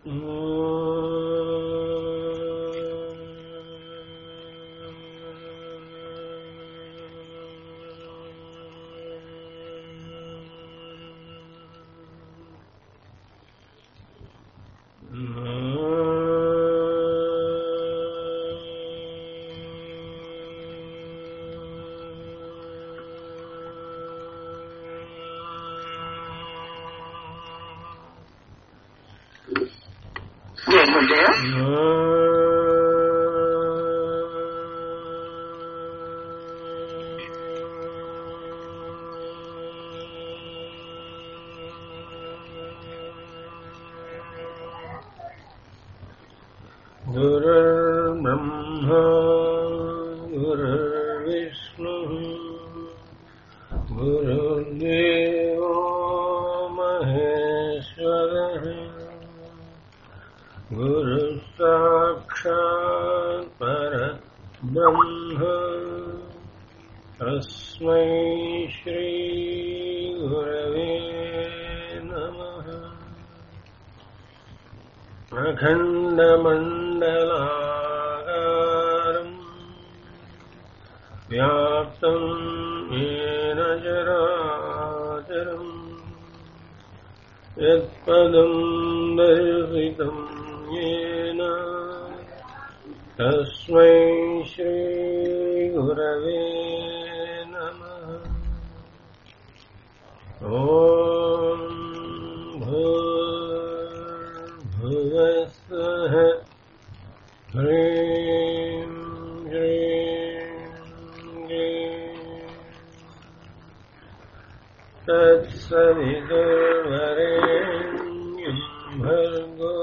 ఏంటంటే गुरुर्ब्रह्मा गुरुर्विष्णुः गुरुर्देवो महेश्वरः गुरुः साक्षात् परब्रह्म तस्मै श्रीगुरवे नमः अखण्डमण्डलाकारम् व्याप्तम् येन चराचरम् यत्पदम् दर्शितम् येन तस्मै श्रीगुरवे नमः ॐ भूर्भुवस्वः ह्रीं ह्रीं क्लीं तत्सवितुर्वरेण्यं भर्गो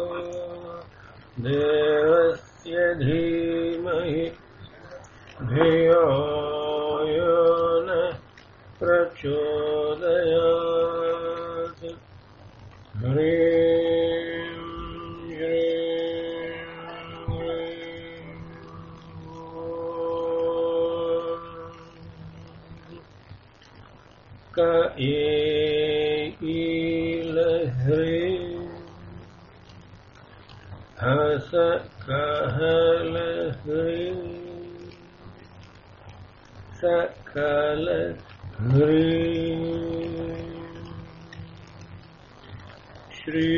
देवस्य धीमहि धियो यो नः प्रचोदयात् ह्रीं ह्रीं ह्रीं ॐ। क ईलह्रे हस कहलह्रे सकल ह्रे श्री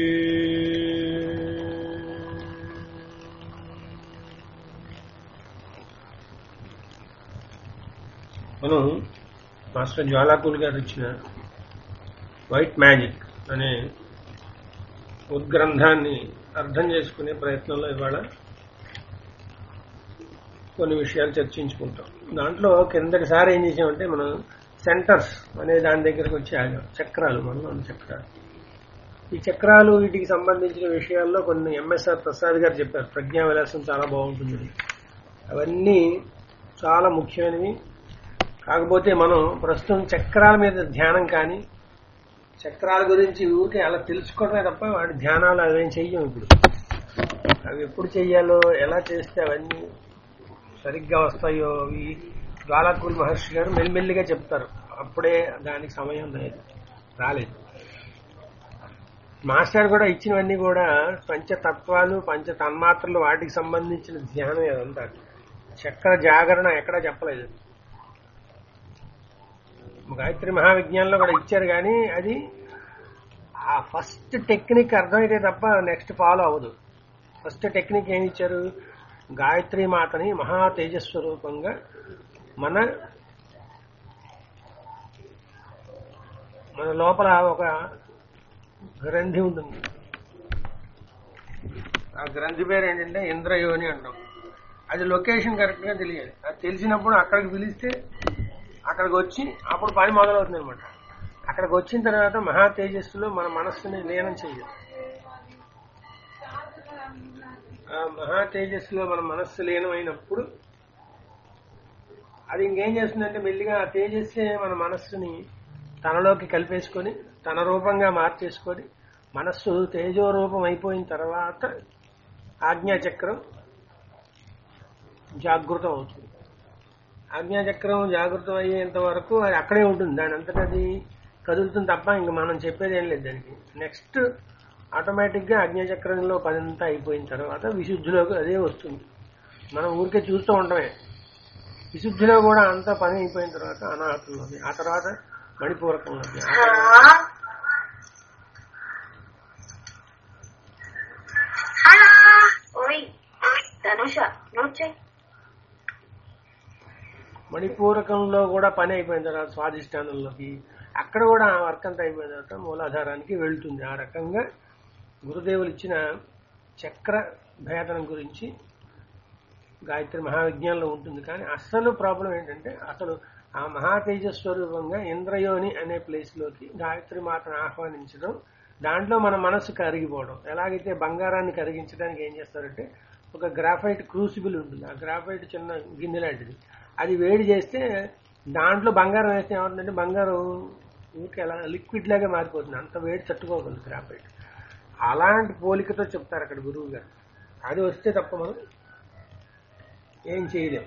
మనం మాస్టర్ జ్వాలాకుల్ గారు ఇచ్చిన వైట్ మ్యాజిక్ అనే ఉద్గ్రంథాన్ని అర్థం చేసుకునే ప్రయత్నంలో ఇవాళ కొన్ని విషయాలు చర్చించుకుంటాం దాంట్లో కిందటిసారి ఏం చేసామంటే మనం సెంటర్స్ అనే దాని దగ్గరకు వచ్చి ఆగాం చక్రాలు మనలో ఉన్న చక్రాలు ఈ చక్రాలు వీటికి సంబంధించిన విషయాల్లో కొన్ని ఎంఎస్ఆర్ ప్రసాద్ గారు చెప్పారు ప్రజ్ఞా విలాసం చాలా బాగుంటుంది అవన్నీ చాలా ముఖ్యమైనవి కాకపోతే మనం ప్రస్తుతం చక్రాల మీద ధ్యానం కానీ చక్రాల గురించి ఊరికే అలా తెలుసుకోవడమే తప్ప వాడి ధ్యానాలు అవేం చెయ్యం ఇప్పుడు అవి ఎప్పుడు చెయ్యాలో ఎలా చేస్తే అవన్నీ సరిగ్గా వస్తాయో ఈ జ్వాలాకుల్ మహర్షి గారు మెల్లిమెల్లిగా చెప్తారు అప్పుడే దానికి సమయం లేదు రాలేదు మాస్టర్ కూడా ఇచ్చినవన్నీ కూడా పంచతత్వాలు పంచ తన్మాత్రలు వాటికి సంబంధించిన ధ్యానం అదంతా చక్ర జాగరణ ఎక్కడా చెప్పలేదు గాయత్రి మహావిజ్ఞానంలో కూడా ఇచ్చారు కానీ అది ఆ ఫస్ట్ టెక్నిక్ అర్థమైతే తప్ప నెక్స్ట్ ఫాలో అవ్వదు ఫస్ట్ టెక్నిక్ ఏమి ఇచ్చారు గాయత్రి మాతని మహా తేజస్వరూపంగా మన మన లోపల ఒక గ్రంథి ఉంటుంది ఆ గ్రంథి పేరు ఏంటంటే ఇంద్రయోని అంటాం అది లొకేషన్ కరెక్ట్ గా తెలియాలి అది తెలిసినప్పుడు అక్కడికి పిలిస్తే అక్కడికి వచ్చి అప్పుడు పని మొదలవుతుంది అనమాట అక్కడికి వచ్చిన తర్వాత మహా తేజస్సులో మన మనస్సుని లీనం చేయాలి ఆ మహా తేజస్సులో మన మనస్సు లీనమైనప్పుడు అది ఇంకేం చేస్తుందంటే మెల్లిగా ఆ తేజస్సే మన మనస్సుని తనలోకి కలిపేసుకొని తన రూపంగా మార్చేసుకొని మనస్సు తేజో రూపం అయిపోయిన తర్వాత ఆజ్ఞాచక్రం జాగృతం అవుతుంది ఆజ్ఞాచక్రం జాగృతం అయ్యేంత వరకు అది అక్కడే ఉంటుంది దాని అంతటా అది కదులుతుంది తప్ప ఇంక మనం చెప్పేది ఏం లేదు దానికి నెక్స్ట్ ఆటోమేటిక్ గా అగ్నిచక్రంలో పని అంతా అయిపోయిన తర్వాత విశుద్ధిలోకి అదే వస్తుంది మనం ఊరికే చూస్తూ ఉండమే విశుద్ధిలో కూడా అంతా పని అయిపోయిన తర్వాత అనాహతంలోకి ఆ తర్వాత మణిపూరకంలోకి ఆ తర్వాత హలో ఓయ్ ధనుష నోట్ చేయి మణిపూరకంలో కూడా పని అయిపోయిన తర్వాత స్వాధిష్టానంలోకి అక్కడ కూడా ఆ వర్క్ అంతా అయిపోయిన తర్వాత మూలాధారానికి వెళ్తుంది ఆ రకంగా గురుదేవులు ఇచ్చిన చక్ర భేదనం గురించి గాయత్రి మహావిజ్ఞానంలో ఉంటుంది కానీ అసలు ప్రాబ్లం ఏంటంటే అసలు ఆ మహాతేజ స్వరూపంగా ఇంద్రయోని అనే ప్లేస్ లోకి గాయత్రి మాతను ఆహ్వానించడం దాంట్లో మన మనసు కరిగిపోవడం ఎలాగైతే బంగారాన్ని కరిగించడానికి ఏం చేస్తారంటే ఒక గ్రాఫైట్ క్రూసిబుల్ ఉంటుంది ఆ గ్రాఫైట్ చిన్న గిన్నె లాంటిది అది వేడి చేస్తే దాంట్లో బంగారం వేస్తే ఏమవుతుందంటే బంగారం ఊరికే అలా లిక్విడ్ లాగా మారిపోతుంది అంత వేడి తట్టుకోగలదు గ్రాఫైట్ అలాంటి పోలికతో చెప్తారు అక్కడ గురువు గారు అది వస్తే తప్ప మనం ఏం చేయలేం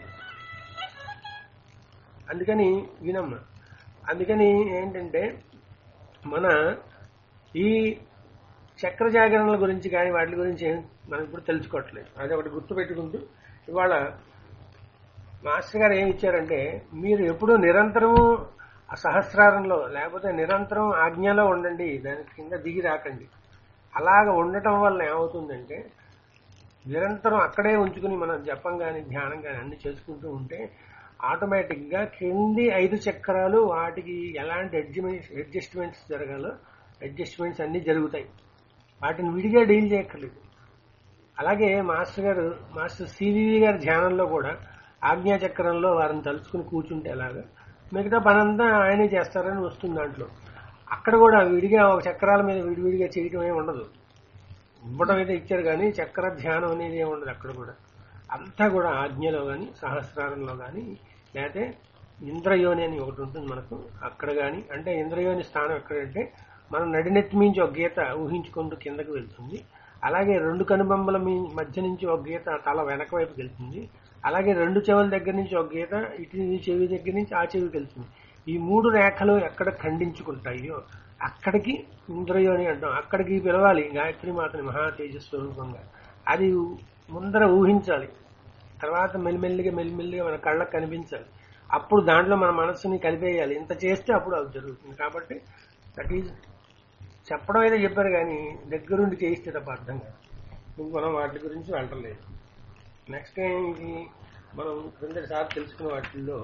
అందుకని వినమ్మ అందుకని ఏంటంటే మన ఈ చక్ర జాగరణల గురించి కానీ వాటి గురించి ఏం మనం ఇప్పుడు తెలుసుకోవట్లేదు అది ఒకటి గుర్తు పెట్టుకుంటూ ఇవాళ మాస్టర్ గారు ఏమి ఇచ్చారంటే మీరు ఎప్పుడూ నిరంతరము ఆ సహస్రారంలో లేకపోతే నిరంతరం ఆజ్ఞలో ఉండండి దాని కింద దిగి రాకండి అలాగ ఉండటం వల్ల ఏమవుతుందంటే నిరంతరం అక్కడే ఉంచుకుని మనం జపం కానీ ధ్యానం కానీ అన్ని చేసుకుంటూ ఉంటే ఆటోమేటిక్ గా కింది ఐదు చక్రాలు వాటికి ఎలాంటి అడ్జమెంట్స్ అడ్జస్ట్మెంట్స్ జరగాలో అడ్జస్ట్మెంట్స్ అన్ని జరుగుతాయి వాటిని విడిగా డీల్ చేయక్కర్లేదు అలాగే మాస్టర్ గారు మాస్టర్ సివివి గారి ధ్యానంలో కూడా ఆజ్ఞా చక్రంలో వారిని తలుచుకుని కూర్చుంటే ఎలాగా మిగతా పనంతా ఆయనే చేస్తారని వస్తుంది దాంట్లో అక్కడ కూడా విడిగా ఒక చక్రాల మీద విడివిడిగా చేయటం ఏమి ఉండదు ఇవ్వడం అయితే ఇచ్చారు కానీ చక్ర ధ్యానం అనేది ఏమి ఉండదు అక్కడ కూడా అంతా కూడా ఆజ్ఞలో కానీ సహస్రారంలో కానీ లేకపోతే ఇంద్రయోని అని ఒకటి ఉంటుంది మనకు అక్కడ కానీ అంటే ఇంద్రయోని స్థానం ఎక్కడంటే మనం నడినెత్తి మించి ఒక గీత ఊహించుకుంటూ కిందకు వెళ్తుంది అలాగే రెండు కనుబొమ్మల మీ- మధ్య నుంచి ఒక గీత తల వెనక వైపుకి వెళ్తుంది అలాగే రెండు చెవుల దగ్గర నుంచి ఒక గీత ఇటు ఈ చెవి దగ్గర నుంచి ఆ చెవికి వెళ్తుంది ఈ మూడు రేఖలు ఎక్కడ ఖండించుకుంటాయో అక్కడికి ఇంద్రయోని అంటాం అక్కడికి పిలవాలి గాయత్రి మాతని మహా తేజస్వరూపంగా అది ముందర ఊహించాలి తర్వాత మెల్లిమెల్లిగా మెల్లిమెల్లిగా మన కళ్ళకు కనిపించాలి అప్పుడు దాంట్లో మన మనస్సుని కలిపేయాలి ఇంత చేస్తే అప్పుడు అది జరుగుతుంది కాబట్టి దట్ ఈజ్ చెప్పడం అయితే చెప్పారు కానీ దగ్గరుండి చేయిస్తే తప్ప అర్థం కాదు ఇంక మనం వాటి గురించి వెళ్ళలేదు నెక్స్ట్ ఇది మనం క్రిందటిసారి తెలుసుకున్న వాటిల్లో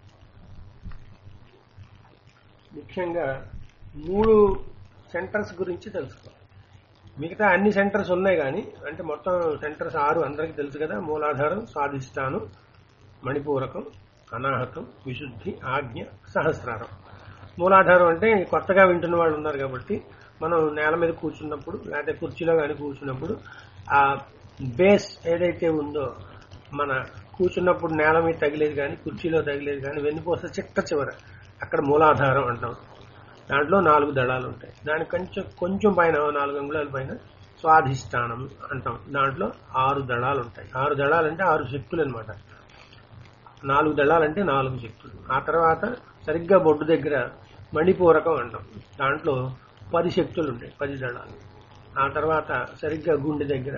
ముఖ్యంగా మూడు సెంటర్స్ గురించి తెలుసుకోవాలి మిగతా అన్ని సెంటర్స్ ఉన్నాయి కానీ అంటే మొత్తం సెంటర్స్ ఆరు అందరికీ తెలుసు కదా మూలాధారం స్వాధిష్టానం మణిపూరకం అనాహతం విశుద్ధి ఆజ్ఞ సహస్రారం మూలాధారం అంటే కొత్తగా వింటున్న వాళ్ళు ఉన్నారు కాబట్టి మనం నేల మీద కూర్చున్నప్పుడు లేకపోతే కుర్చీలో కానీ కూర్చున్నప్పుడు ఆ బేస్ ఏదైతే ఉందో మన కూర్చున్నప్పుడు నేల మీద తగిలేదు కానీ కుర్చీలో తగిలేదు కానీ వెన్నుపోస చిట్ట చివర అక్కడ మూలాధారం అంటాం దాంట్లో నాలుగు దళాలు ఉంటాయి దాని కొంచెం కొంచెం పైన ఓ నాలుగు అంగుళాల పైన స్వాధిష్టానం అంటాం దాంట్లో ఆరు దళాలు ఉంటాయి ఆరు దళాలు అంటే ఆరు శక్తులు అనమాట నాలుగు దళాలంటే నాలుగు శక్తులు ఆ తర్వాత సరిగ్గా బొడ్డు దగ్గర మణిపూరకం అంటాం దాంట్లో పది శక్తులు ఉంటాయి పది దళాలు ఆ తర్వాత సరిగ్గా గుండె దగ్గర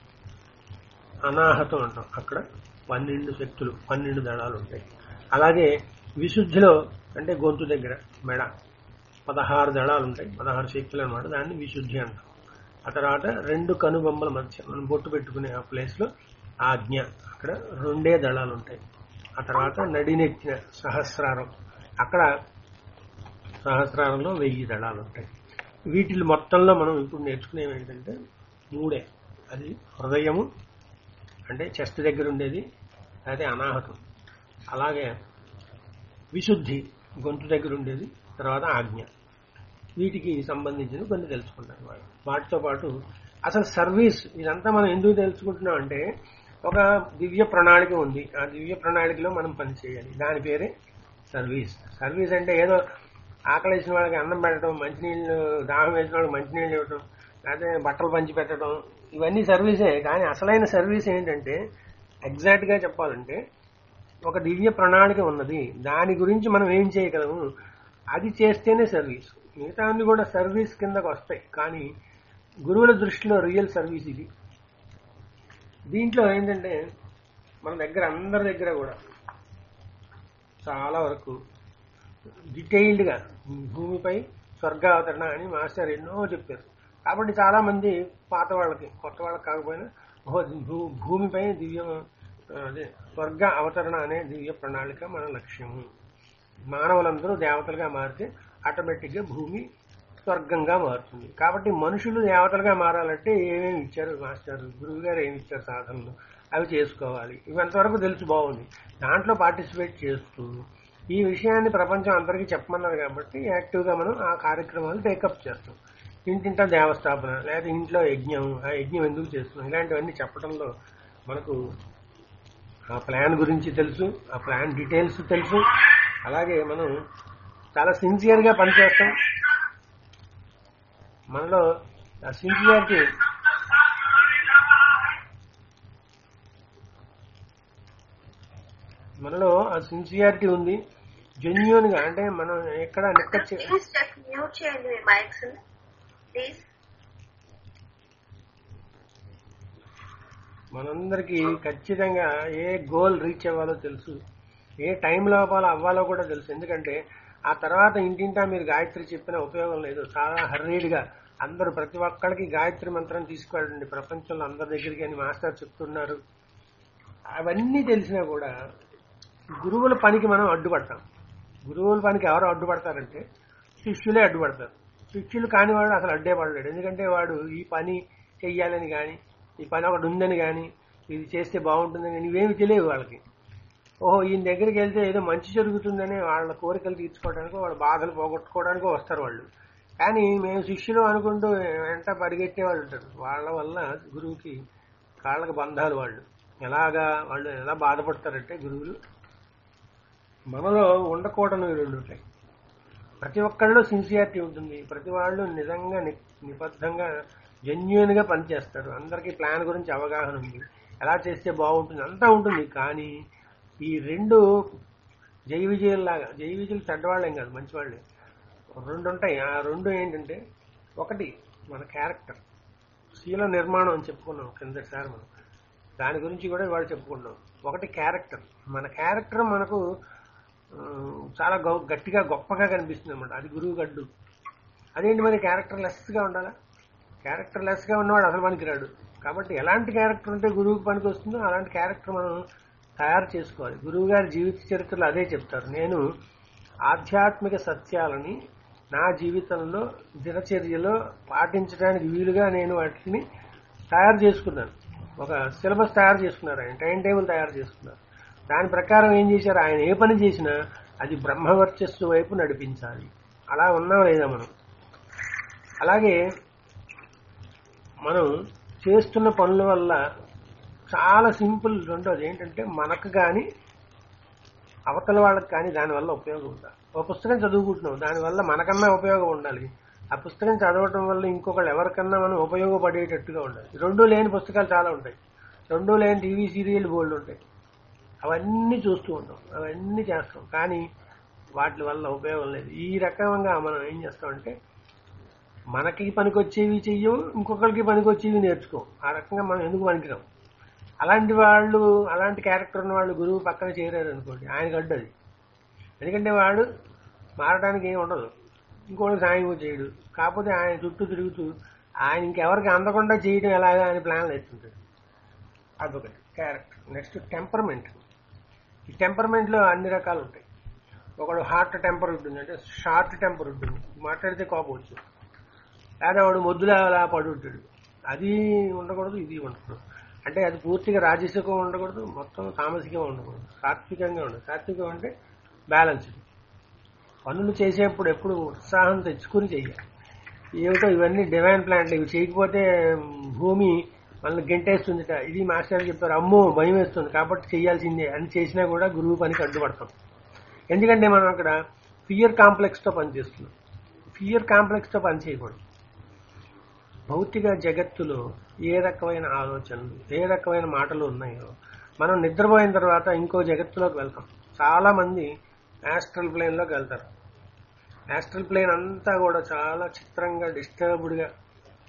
అనాహతం అంటాం అక్కడ పన్నెండు శక్తులు పన్నెండు దళాలు ఉంటాయి అలాగే విశుద్ధిలో అంటే గొంతు దగ్గర మెడ పదహారు దళాలు ఉంటాయి పదహారు శక్తులు అనమాట దాన్ని విశుద్ధి అంటాం ఆ తర్వాత రెండు కనుబొమ్మల మధ్య మనం బొట్టు పెట్టుకునే ఆ ప్లేస్ లో ఆజ్ఞ అక్కడ రెండే దళాలు ఉంటాయి ఆ తర్వాత నడినెత్తిన సహస్రారం అక్కడ సహస్రారంలో వెయ్యి దళాలు ఉంటాయి వీటిని మొత్తంలో మనం ఇప్పుడు నేర్చుకునేవి ఏంటంటే మూడే అది హృదయము అంటే చెస్ట్ దగ్గర ఉండేది అదే అనాహతం అలాగే విశుద్ధి గొంతు దగ్గర ఉండేది తర్వాత ఆజ్ఞ వీటికి సంబంధించిన కొన్ని తెలుసుకుంటారు వాళ్ళు వాటితో పాటు అసలు సర్వీస్ ఇదంతా మనం ఎందుకు తెలుసుకుంటున్నాం అంటే ఒక దివ్య ప్రణాళిక ఉంది ఆ దివ్య ప్రణాళికలో మనం పని చేయాలి దాని పేరే సర్వీస్ సర్వీస్ అంటే ఏదో ఆకలి వేసిన వాళ్ళకి అన్నం పెట్టడం మంచినీళ్ళు దాహం వేసిన వాళ్ళకి మంచినీళ్ళు ఇవ్వడం లేకపోతే బట్టలు పంచి పెట్టడం ఇవన్నీ సర్వీసే కానీ అసలైన సర్వీస్ ఏంటంటే ఎగ్జాక్ట్ గా చెప్పాలంటే ఒక దివ్య ప్రణాళిక ఉన్నది దాని గురించి మనం ఏం చేయగలము అది చేస్తేనే సర్వీస్ మిగతా అన్ని కూడా సర్వీస్ కిందకు వస్తాయి కానీ గురువుల దృష్టిలో రియల్ సర్వీస్ ఇది దీంట్లో ఏంటంటే మన దగ్గర అందరి దగ్గర కూడా చాలా వరకు డీటెయిల్డ్ గా భూమిపై స్వర్గావతరణ అని మాస్టర్ ఎన్నో చెప్పారు కాబట్టి చాలా మంది పాత వాళ్ళకి కొత్త వాళ్ళకి కాకపోయినా ఓహో భూ- భూమిపై దివ్య అదే స్వర్గ అవతరణ అనే దివ్య ప్రణాళిక మన లక్ష్యము మానవులందరూ దేవతలుగా మారితే ఆటోమేటిక్ గా భూమి స్వర్గంగా మారుతుంది కాబట్టి మనుషులు దేవతలుగా మారాలంటే ఏమేమి ఇచ్చారు మాస్టర్ గురువు గారు ఏమి ఇచ్చారు సాధనలు అవి చేసుకోవాలి ఇవంతవరకు తెలుసు బాగుంది దాంట్లో పార్టిసిపేట్ చేస్తూ ఈ విషయాన్ని ప్రపంచం అందరికీ చెప్పమన్నారు కాబట్టి యాక్టివ్ గా మనం ఆ కార్యక్రమాలు టేకప్ చేస్తాం ఇంటింటా దేవస్థాపన లేదా ఇంట్లో యజ్ఞం ఆ యజ్ఞం ఎందుకు చేస్తున్నాం ఇలాంటివన్నీ చెప్పడంలో మనకు ఆ ప్లాన్ గురించి తెలుసు ఆ ప్లాన్ డీటెయిల్స్ తెలుసు అలాగే మనం చాలా సిన్సియర్ గా పనిచేస్తాం మనలో ఆ సిన్సియారిటీ మనలో ఆ సిన్సియారిటీ ఉంది జెన్యున్ గా అంటే మనం ఎక్కడ నిక్కచ్చి ప్లీజ్ చెక్ మ్యూట్ చేయండి మీ మైక్స్ ప్లీజ్ మనందరికీ ఖచ్చితంగా ఏ గోల్ రీచ్ అవ్వాలో తెలుసు ఏ టైం లోపల అవ్వాలో కూడా తెలుసు ఎందుకంటే ఆ తర్వాత ఇంటింటా మీరు గాయత్రి చెప్పిన ఉపయోగం లేదు చాలా hurried గా అందరూ ప్రతి ఒక్కరికి గాయత్రి మంత్రం తీసుకువెళ్ళండి ప్రపంచంలో అందరి దగ్గరికి అని మాస్టర్ చెప్తున్నారు అవన్నీ తెలిసినా కూడా గురువుల పనికి మనం అడ్డుపడతాం గురువుల పనికి ఎవరు అడ్డుపడతారంటే శిష్యులే అడ్డుపడతారు శిష్యులు కాని వాడు అసలు అడ్డే పడలేడు ఎందుకంటే వాడు ఈ పని చెయ్యాలని కానీ ఈ పని ఒకటి ఉందని కానీ ఇది చేస్తే బాగుంటుందని కానీ ఇవేమి తెలియవు వాళ్ళకి ఓహో ఈయన దగ్గరికి వెళ్తే ఏదో మంచి జరుగుతుందని వాళ్ళ కోరికలు తీర్చుకోవడానికి వాళ్ళ బాధలు పోగొట్టుకోవడానికి వస్తారు వాళ్ళు కానీ మేము శిష్యులు అనుకుంటూ వెంట పరిగెట్టే వాళ్ళు ఉంటారు వాళ్ళ వల్ల గురువుకి కాళ్ళకి బంధాలు వాళ్ళు ఎలాగా వాళ్ళు ఎలా బాధపడతారంటే గురువులు మనలో ఉండకూడనివి రెండు ఉంటాయి ప్రతి ఒక్కళ్ళు సిన్సియారిటీ ఉంటుంది ప్రతి వాళ్ళు నిజంగా ని- నిబద్ధంగా జెన్యున్ గా పనిచేస్తారు అందరికీ ప్లాన్ గురించి అవగాహన ఉంది ఎలా చేస్తే బాగుంటుంది అంతా ఉంటుంది కానీ ఈ రెండు జై విజయుల్లాగా జై విజయులు చెడ్డవాళ్ళేం కాదు మంచివాళ్ళే రెండు ఉంటాయి ఆ రెండు ఏంటంటే ఒకటి మన క్యారెక్టర్ శీల నిర్మాణం అని చెప్పుకున్నాం కిందసారి మనం దాని గురించి కూడా ఇవాళ చెప్పుకున్నాం ఒకటి క్యారెక్టర్ మన క్యారెక్టర్ మనకు ఆ, చాలా గొ- గట్టిగా గొప్పగా కనిపిస్తుంది అనమాట అది గురువు గడ్డు అదేంటి మరి క్యారెక్టర్ లెస్ గా ఉండాలా క్యారెక్టర్ లెస్ గా ఉన్నవాడు అసలు పనికిరాడు కాబట్టి ఎలాంటి క్యారెక్టర్ ఉంటే గురువుకి పనికి వస్తుందో అలాంటి క్యారెక్టర్ మనం తయారు చేసుకోవాలి గురువు గారి జీవిత చరిత్రలో అదే చెప్తారు నేను ఆధ్యాత్మిక సత్యాలని నా జీవితంలో దినచర్యలో పాటించడానికి వీలుగా నేను వాటిని తయారు చేసుకున్నాను ఒక సిలబస్ తయారు చేసుకున్నారు ఆయన టైం టేబుల్ తయారు చేసుకున్నారు దాని ప్రకారం ఏం చేశారు ఆయన ఏ పని చేసినా అది బ్రహ్మవర్చస్సు వైపు నడిపించాలి అలా ఉన్నాం లేదా మనం అలాగే మనం చేస్తున్న పనుల వల్ల చాలా సింపుల్ రెండోది ఏంటంటే మనకు కానీ అవతల వాళ్ళకి కానీ దానివల్ల ఉపయోగం ఉండాలి ఒక పుస్తకం చదువుకుంటున్నాం దానివల్ల మనకన్నా ఉపయోగం ఉండాలి ఆ పుస్తకం చదవటం వల్ల ఇంకొకళ్ళు ఎవరికన్నా మనం ఉపయోగపడేటట్టుగా ఉండాలి రెండూ లేని పుస్తకాలు చాలా ఉంటాయి రెండూ లేని టీవీ సీరియల్ బోల్డ్ ఉంటాయి అవన్నీ చూస్తూ ఉంటాం అవన్నీ చేస్తాం కానీ వాటి వల్ల ఉపయోగం లేదు ఈ రకంగా మనం ఏం చేస్తామంటే మనకి పనికొచ్చేవి చెయ్యం ఇంకొకరికి పనికొచ్చేవి నేర్చుకో ఆ రకంగా మనం ఎందుకు పనికిరాం అలాంటి వాళ్ళు అలాంటి క్యారెక్టర్ ఉన్న వాళ్ళు గురువు పక్కన చేరారు అనుకోండి ఆయన గడ్డు అది ఎందుకంటే వాడు మారడానికి ఏమి ఉండదు ఇంకోటి సాయం చేయడు కాకపోతే ఆయన చుట్టూ తిరుగుతూ ఆయన ఇంకెవరికి అందకుండా చేయడం ఎలాగా అని ప్లాన్లు ఎత్తుంటాడు అదొకటి క్యారెక్టర్ నెక్స్ట్ టెంపర్మెంట్ ఈ టెంపర్మెంట్ లో అన్ని రకాలు ఉంటాయి ఒకడు హార్ట్ టెంపర్ ఉంటుంది అంటే షార్ట్ టెంపర్ ఉంటుంది మాట్లాడితే కోపం వచ్చు లేదా వాడు మొద్దులా అలా పడి ఉంటాడు అది ఉండకూడదు ఇది ఉండకూడదు అంటే అది పూర్తిగా రాజసికం ఉండకూడదు మొత్తం తామసికం ఉండకూడదు సాత్వికంగా ఉండదు సాత్వికం అంటే బ్యాలెన్స్డ్ పనులు చేసేప్పుడు ఎప్పుడు ఉత్సాహం తెచ్చుకుని చెయ్యాలి ఏమిటో ఇవన్నీ డివైన్ ప్లాంట్లు ఇవి చేయకపోతే భూమి మనల్ని గెంటేస్తుందిట ఇది మాస్టర్ చెప్పారు అమ్మో భయం వేస్తుంది కాబట్టి చేయాల్సిందే అని చేసినా కూడా గురువు పనికి అడ్డుపడతాం ఎందుకంటే మనం అక్కడ ఫియర్ కాంప్లెక్స్ తో పనిచేస్తున్నాం ఫియర్ కాంప్లెక్స్ తో పని చేయకూడదు భౌతిక జగత్తులో ఏ రకమైన ఆలోచనలు ఏ రకమైన మాటలు ఉన్నాయో మనం నిద్రపోయిన తర్వాత ఇంకో జగత్తులోకి వెళ్తాం చాలా మంది యాస్ట్రల్ ప్లేన్ లోకి వెళ్తారు యాస్ట్రల్ ప్లేన్ అంతా కూడా చాలా చిత్రంగా డిస్టర్బ్డ్ గా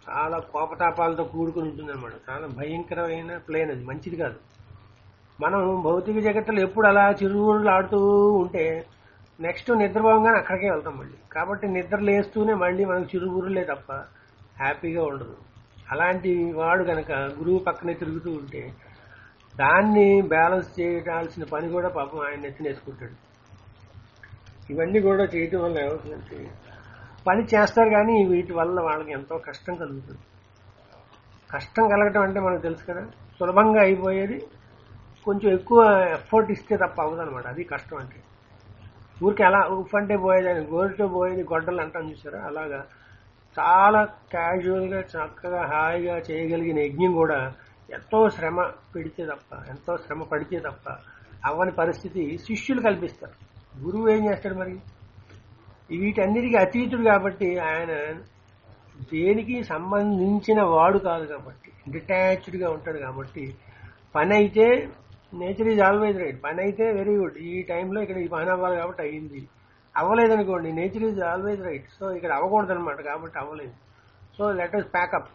చాలా కోపతాపాలతో కూడుకుని ఉంటుంది అనమాట చాలా భయంకరమైన ప్లేన్ అది మంచిది కాదు మనం భౌతిక జగత్తులో ఎప్పుడు అలా చిరువులు ఆడుతూ ఉంటే నెక్స్ట్ నిద్రపోగానే అక్కడికే వెళ్తాం మళ్ళీ కాబట్టి నిద్ర లేస్తూనే మళ్ళీ మనకు చిరుబురులే తప్ప హ్యాపీగా ఉండదు అలాంటి వాడు కనుక గురువు పక్కనే తిరుగుతూ ఉంటే దాన్ని బ్యాలెన్స్ చేయాల్సిన పని కూడా పాపం ఆయన నెత్తినేసుకుంటాడు ఇవన్నీ కూడా చేయటం వల్ల ఏమవుతుందంటే పని చేస్తారు కానీ వీటి వల్ల వాళ్ళకి ఎంతో కష్టం కలుగుతుంది కష్టం కలగటం అంటే మనకు తెలుసు కదా సులభంగా అయిపోయేది కొంచెం ఎక్కువ ఎఫర్ట్ ఇస్తే తప్ప అవ్వదన్నమాట అది కష్టం అంటే ఊరికి ఎలా ఉఫ్ అంటే పోయేది గోరుతో పోయేది గొడ్డలు అంటాం చూసారా అలాగా చాలా క్యాజువల్గా చక్కగా హాయిగా చేయగలిగిన యజ్ఞం కూడా ఎంతో శ్రమ పెడితే తప్ప ఎంతో శ్రమ పడితే తప్ప అవ్వని పరిస్థితి శిష్యులు కల్పిస్తారు గురువు ఏం చేస్తాడు మరి వీటన్నిటికీ అతీతుడు కాబట్టి ఆయన దేనికి సంబంధించిన వాడు కాదు కాబట్టి డిటాచ్డ్గా ఉంటాడు కాబట్టి పని అయితే నేచర్ ఈజ్ ఆల్వేజ్ రైట్ పని అయితే వెరీ గుడ్ ఈ టైంలో ఇక్కడ ఈ పని అవ్వాలి కాబట్టి అయ్యింది అవ్వలేదనుకోండి nature is always right so ఇక్కడ అవ్వకూడదు అనమాట కాబట్టి అవ్వలేదు సో లెట్ అస్ ప్యాకప్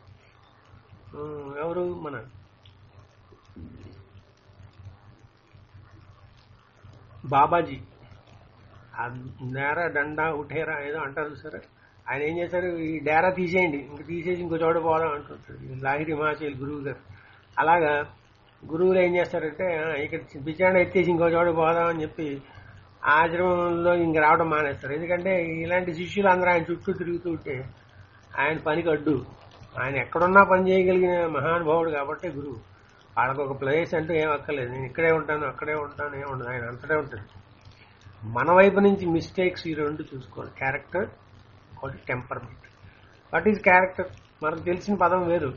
ఎవరు మన బాబాజీ ఆ నేరా దండా ఉఠేరా ఏదో అంటారు సరే ఆయన ఏం చేశారు ఈ డేరా తీసేయండి ఇంక తీసేసి ఇంకో చోట పోదాం అంటుంటారు ఈ లాహిరి హిమాచల్ గురువు గారు అలాగా గురువులు ఏం చేస్తారంటే "ఆ, ఇక్కడ విచారణ ఎత్తేసి ఇంకో చోట పోదాం అని చెప్పి ఆశ్రమంలో ఇంక రావడం మానేస్తారు ఎందుకంటే ఇలాంటి శిష్యులు అందరూ ఆయన చుట్టూ తిరుగుతూ ఉంటే ఆయన పనికి అడ్డు ఆయన ఎక్కడున్నా పని చేయగలిగిన మహానుభావుడు కాబట్టి గురువు వాళ్ళకు ఒక ప్లేస్ అంటూ ఏం అక్కర్లేదు నేను ఇక్కడే ఉంటాను అక్కడే ఉంటాను ఏం ఉండదు ఆయన అంతటే ఉంటాడు మన వైపు నుంచి మిస్టేక్స్ ఈ రెండు చూసుకోవాలి క్యారెక్టర్ ఒకటి టెంపర్మెంట్ వాట్ ఈజ్ క్యారెక్టర్ మనకు తెలిసిన పదం వేరు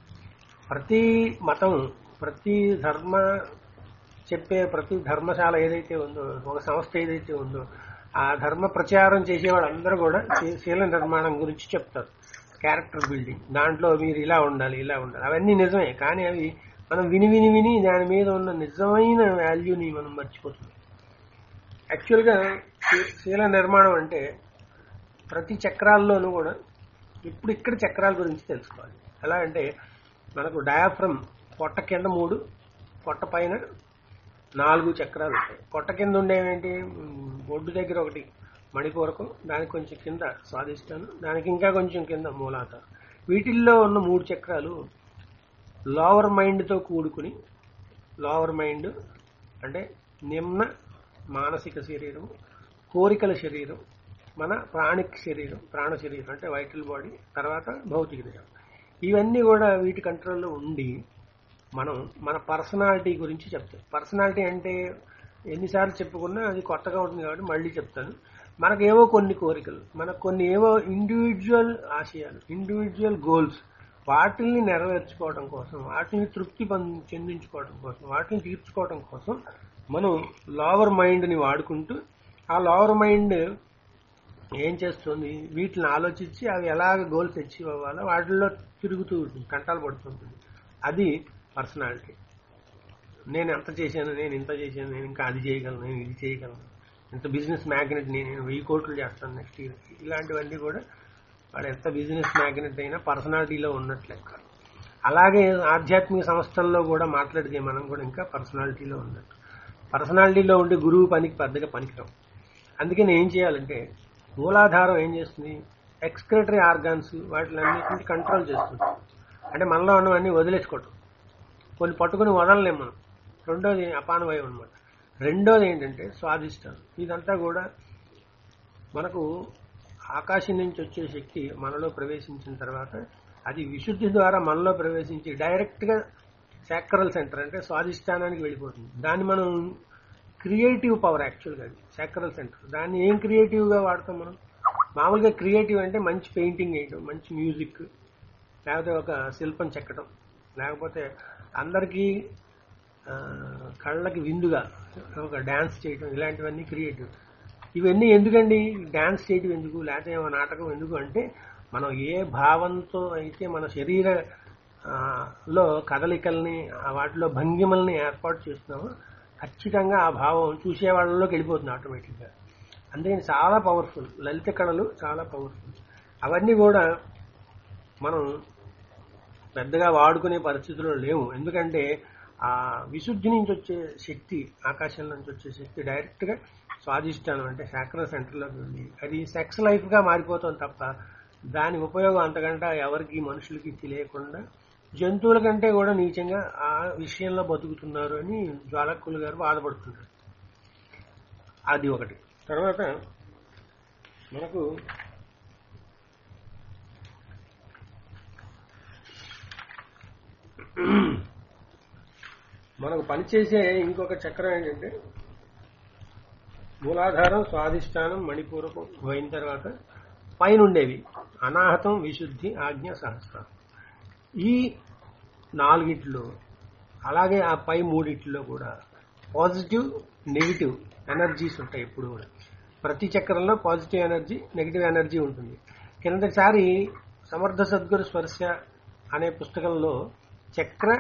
ప్రతి మతం ప్రతి ధర్మ చెప్పే ప్రతి ధర్మశాల ఏదైతే ఉందో ఒక సంస్థ ఏదైతే ఉందో ఆ ధర్మ ప్రచారం చేసేవాళ్ళు అందరూ కూడా శీ- శీల నిర్మాణం గురించి చెప్తారు క్యారెక్టర్ బిల్డింగ్ దాంట్లో మీరు ఇలా ఉండాలి ఇలా ఉండాలి అవన్నీ నిజమే కానీ అవి మనం విని విని విని దాని మీద ఉన్న నిజమైన వాల్యూని మనం మర్చిపోతున్నాం యాక్చువల్గా శీ- శీల నిర్మాణం అంటే ప్రతి చక్రాల్లోనూ కూడా ఇప్పుడు ఇక్కడ చక్రాల గురించి తెలుసుకోవాలి ఎలా అంటే మనకు డయాఫ్రమ్ పొట్ట కింద మూడు పొట్ట పైన నాలుగు చక్రాలు ఉంటాయి పొట్ట కింద ఉండేవేంటి ఉమ్, బొడ్డు దగ్గర ఒకటి మణిపూరకం దానికి కొంచెం కింద స్వాదిష్టాను దానికి ఇంకా కొంచెం కింద మూలాత వీటిల్లో ఉన్న మూడు చక్రాలు లోవర్ మైండ్తో కూడుకుని లోవర్ మైండ్ అంటే నిమ్న మానసిక శరీరం కోరికల శరీరం మన ప్రాణిక్ శరీరం ప్రాణ శరీరం అంటే వైటల్ బాడీ తర్వాత భౌతిక దేహం ఇవన్నీ కూడా వీటి కంట్రోల్లో ఉండి మనం మన పర్సనాలిటీ గురించి చెప్తాం పర్సనాలిటీ అంటే ఎన్నిసార్లు చెప్పుకున్నా అది కొత్తగా ఉంటుంది కాబట్టి మళ్ళీ చెప్తాను మనకేవో కొన్ని కోరికలు మనకు కొన్ని ఏవో ఇండివిజువల్ ఆశయాలు ఇండివిజువల్ గోల్స్ వాటిని నెరవేర్చుకోవడం కోసం వాటిని తృప్తి పొంద- చెందించుకోవడం కోసం వాటిని తీర్చుకోవడం కోసం మనం లోవర్ మైండ్ని వాడుకుంటూ ఆ లోవర్ మైండ్ ఏం చేస్తుంది వీటిని ఆలోచించి అవి ఎలాగ గోల్స్ అచీవ్ అవ్వాలో వాటిల్లో తిరుగుతూ ఉంటుంది కంటాలు పడుతుంటుంది అది పర్సనాలిటీ నేను ఎంత చేశాను నేను ఇంత చేశాను నేను ఇంకా అది చేయగలను నేను ఇది చేయగలను ఇంత బిజినెస్ మ్యాగ్నెట్ నేను వెయ్యి కోట్లు చేస్తాను నెక్స్ట్ ఇయర్ ఇలాంటివన్నీ కూడా వాడు ఎంత బిజినెస్ మ్యాగ్నెట్ అయినా పర్సనాలిటీలో ఉన్నట్లు లెక్క అలాగే ఆధ్యాత్మిక సంస్థల్లో కూడా మాట్లాడితే మనం కూడా ఇంకా పర్సనాలిటీలో ఉన్నట్టు పర్సనాలిటీలో ఉండే గురువు పనికి పెద్దగా పనికిరాం అందుకే నేను ఏం చేయాలంటే మూలాధారం ఏం చేస్తుంది ఎక్స్క్రిటరీ ఆర్గాన్స్ వాటిలన్నింటినీ కంట్రోల్ చేస్తుంది అంటే మనలో ఉన్నవన్నీ వదిలేసుకోవటం కొన్ని పట్టుకుని వదలలేం మనం రెండోది అపానవయం అనమాట రెండోది ఏంటంటే స్వాదిష్టానం ఇదంతా కూడా మనకు ఆకాశం నుంచి వచ్చే శక్తి మనలో ప్రవేశించిన తర్వాత అది విశుద్ధి ద్వారా మనలో ప్రవేశించి డైరెక్ట్గా సాక్రల్ సెంటర్ అంటే స్వాదిష్టానానికి వెళ్ళిపోతుంది దాన్ని మనం క్రియేటివ్ పవర్ యాక్చువల్గా అది సాక్రల్ సెంటర్ దాన్ని ఏం క్రియేటివ్గా వాడతాం మనం మామూలుగా క్రియేటివ్ అంటే మంచి పెయింటింగ్ వేయడం మంచి మ్యూజిక్ లేకపోతే ఒక శిల్పం చెక్కడం లేకపోతే అందరికీ ఆ, కళ్ళకి విందుగా ఒక డ్యాన్స్ చేయడం ఇలాంటివన్నీ క్రియేటివ్ ఇవన్నీ ఎందుకండి డ్యాన్స్ చేయడం ఎందుకు లేకపోతే ఏమో నాటకం ఎందుకు అంటే మనం ఏ భావంతో అయితే మన శరీర ఆ, లో కదలికల్ని ఆ వాటిలో భంగిమల్ని ఏర్పాటు చేస్తున్నామో ఖచ్చితంగా ఆ భావం చూసే వాళ్ళలోకి వెళ్ళిపోతుంది ఆటోమేటిక్గా అందుకని చాలా పవర్ఫుల్ లలిత కళలు చాలా పవర్ఫుల్ అవన్నీ కూడా మనం పెద్దగా వాడుకునే పరిస్థితిలో లేవు ఎందుకంటే ఆ విశుద్ధి నుంచి వచ్చే శక్తి ఆకాశం నుంచి వచ్చే శక్తి డైరెక్ట్ గా స్వాదిష్టానం అంటే శాక్ర సెంటర్లోకి వెళ్ళి అది సెక్స్ లైఫ్ గా మారిపోతుంది తప్ప దాని ఉపయోగం అంతకంటే ఎవరికి మనుషులకి తెలియకుండా జంతువుల కంటే కూడా నీచంగా ఆ విషయంలో బతుకుతున్నారు అని జ్వాలక్కులు గారు బాధపడుతున్నారు అది ఒకటి తర్వాత మనకు మనకు పనిచేసే ఇంకొక చక్రం ఏంటంటే మూలాధారం స్వాధిష్టానం మణిపూరకం పోయిన తర్వాత పైన ఉండేవి అనాహతం విశుద్ధి ఆజ్ఞ సహస్రం ఈ నాలుగిట్లో అలాగే ఆ పై మూడిట్లో కూడా పాజిటివ్ నెగిటివ్ ఎనర్జీస్ ఉంటాయి ఎప్పుడు కూడా ప్రతి చక్రంలో పాజిటివ్ ఎనర్జీ నెగిటివ్ ఎనర్జీ ఉంటుంది కిందసారి సమర్థ సద్గురు స్పర్శ అనే పుస్తకంలో చక్ర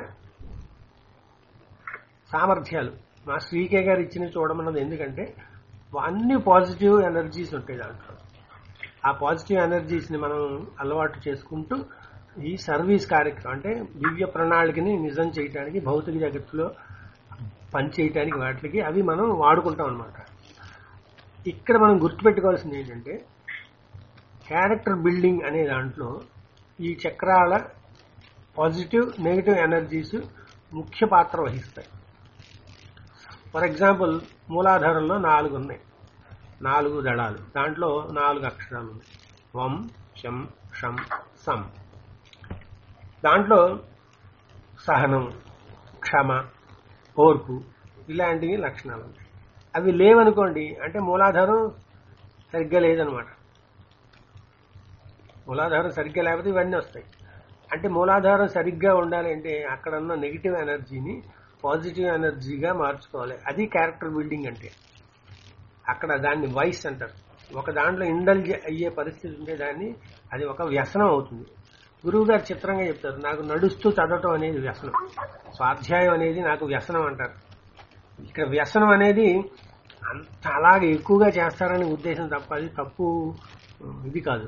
సామర్థ్యాలు మా శ్రీకే గారు ఇచ్చిన చూడమన్నది ఎందుకంటే అన్ని పాజిటివ్ ఎనర్జీస్ ఉంటాయి దాంట్లో ఆ పాజిటివ్ ఎనర్జీస్ ని మనం అలవాటు చేసుకుంటూ ఈ సర్వీస్ కార్యక్రమం అంటే దివ్య ప్రణాళికని నిజం చేయడానికి భౌతిక జగత్తులో పని చేయటానికి వాటికి అవి మనం వాడుకుంటాం అనమాట ఇక్కడ మనం గుర్తుపెట్టుకోవాల్సింది ఏంటంటే క్యారెక్టర్ బిల్డింగ్ అనే దాంట్లో ఈ చక్రాల పాజిటివ్ నెగిటివ్ ఎనర్జీస్ ముఖ్య పాత్ర వహిస్తాయి ఫర్ ఎగ్జాంపుల్ మూలాధారంలో నాలుగు ఉన్నాయి నాలుగు దళాలు దాంట్లో నాలుగు అక్షరాలు ఉన్నాయి వం శం షం సం దాంట్లో సహనం క్షమ ఓర్పు ఇలాంటివి లక్షణాలు ఉంటాయి అవి లేవనుకోండి అంటే మూలాధారం సరిగ్గా లేదనమాట మూలాధారం సరిగ్గా లేకపోతే ఇవన్నీ వస్తాయి అంటే మూలాధారం సరిగ్గా ఉండాలి అంటే అక్కడ ఉన్న నెగిటివ్ ఎనర్జీని పాజిటివ్ ఎనర్జీగా మార్చుకోవాలి అది క్యారెక్టర్ బిల్డింగ్ అంటే అక్కడ దాన్ని వైస్ అంటారు ఒక దాంట్లో ఇండల్జ్ అయ్యే పరిస్థితి ఉంటే దాన్ని అది ఒక వ్యసనం అవుతుంది గురువు గారు చిత్రంగా చెప్తారు నాకు నడుస్తూ చదవటం అనేది వ్యసనం స్వాధ్యాయం అనేది నాకు వ్యసనం అంటారు ఇక్కడ వ్యసనం అనేది అంత అలాగే ఎక్కువగా చేస్తారనే ఉద్దేశం తప్ప అది తప్పు ఇది కాదు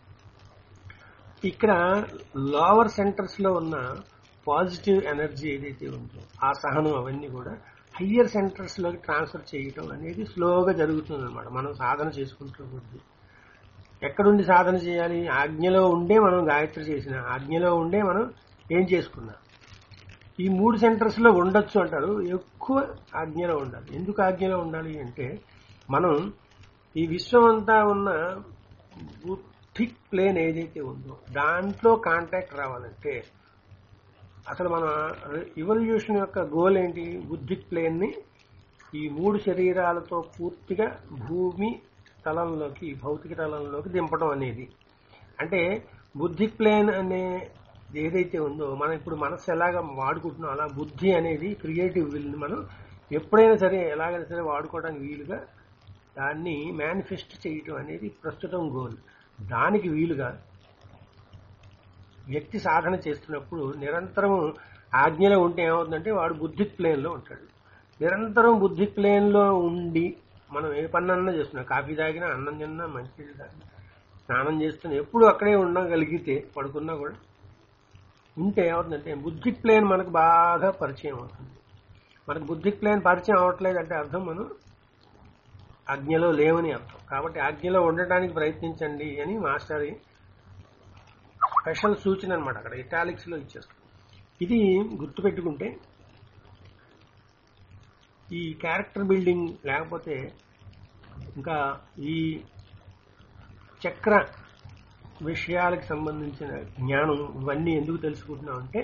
ఇక్కడ లోవర్ సెంటర్స్ లో ఉన్న పాజిటివ్ ఎనర్జీ ఏదైతే ఉందో ఆ సహనం అవన్నీ కూడా హయ్యర్ సెంటర్స్ లోకి ట్రాన్స్ఫర్ చేయటం అనేది స్లోగా జరుగుతుంది అనమాట మనం సాధన చేసుకుంటూ కొద్ది ఎక్కడుండి సాధన చేయాలి ఆజ్ఞలో ఉండే మనం గాయత్రి చేసిన ఆజ్ఞలో ఉండే మనం ఏం చేసుకున్నాం ఈ మూడు సెంటర్స్ లో ఉండొచ్చు అంటారు ఎక్కువ ఆజ్ఞలో ఉండాలి ఎందుకు ఆజ్ఞలో ఉండాలి అంటే మనం ఈ విశ్వం అంతా ఉన్న బుద్ధిక్ ప్లేన్ ఏదైతే ఉందో దాంట్లో కాంటాక్ట్ రావాలంటే అసలు మన ఇవల్యూషన్ యొక్క గోల్ ఏంటి బుద్ధిక్ ప్లేన్ ని ఈ మూడు శరీరాలతో పూర్తిగా భూమి తలంలోకి భౌతిక తలంలోకి దింపడం అనేది అంటే బుద్ధిక్ ప్లేన్ అనే ఏదైతే ఉందో మనం ఇప్పుడు మనసు ఎలాగ వాడుకుంటున్నాం అలా బుద్ధి అనేది క్రియేటివ్ విల్ని మనం ఎప్పుడైనా సరే ఎలాగైనా సరే వాడుకోవడానికి వీలుగా దాన్ని మేనిఫెస్ట్ చేయటం అనేది ప్రస్తుతం గోల్ దానికి వీలుగా వ్యక్తి సాధన చేస్తున్నప్పుడు నిరంతరం ఆజ్ఞలో ఉంటే ఏమవుతుందంటే వాడు బుద్ధిక్ ప్లేన్ లో ఉంటాడు నిరంతరం బుద్ధిక్ ప్లేన్ లో ఉండి మనం ఏ పన్నన్నా చేస్తున్నాం కాఫీ తాగినా అన్నం తిన్నా మంచిది తాగినా స్నానం చేస్తున్నా ఎప్పుడు అక్కడే ఉండగలిగితే పడుకున్నా కూడా ఉంటే ఏమవుతుందంటే బుద్ధిక్ ప్లేన్ మనకు బాగా పరిచయం అవుతుంది మనకు బుద్ధిక్ ప్లేన్ పరిచయం అవ్వట్లేదు అంటే అర్థం మనం ఆజ్ఞలో లేవని అర్థం కాబట్టి ఆజ్ఞలో ఉండటానికి ప్రయత్నించండి అని మాస్టర్ స్పెషల్ సూచన అనమాట అక్కడ ఇటాలిక్స్ లో ఇచ్చేస్తాం ఇది గుర్తుపెట్టుకుంటే ఈ క్యారెక్టర్ బిల్డింగ్ లేకపోతే ఇంకా ఈ చక్ర విషయాలకు సంబంధించిన జ్ఞానం ఇవన్నీ ఎందుకు తెలుసుకుంటున్నాం అంటే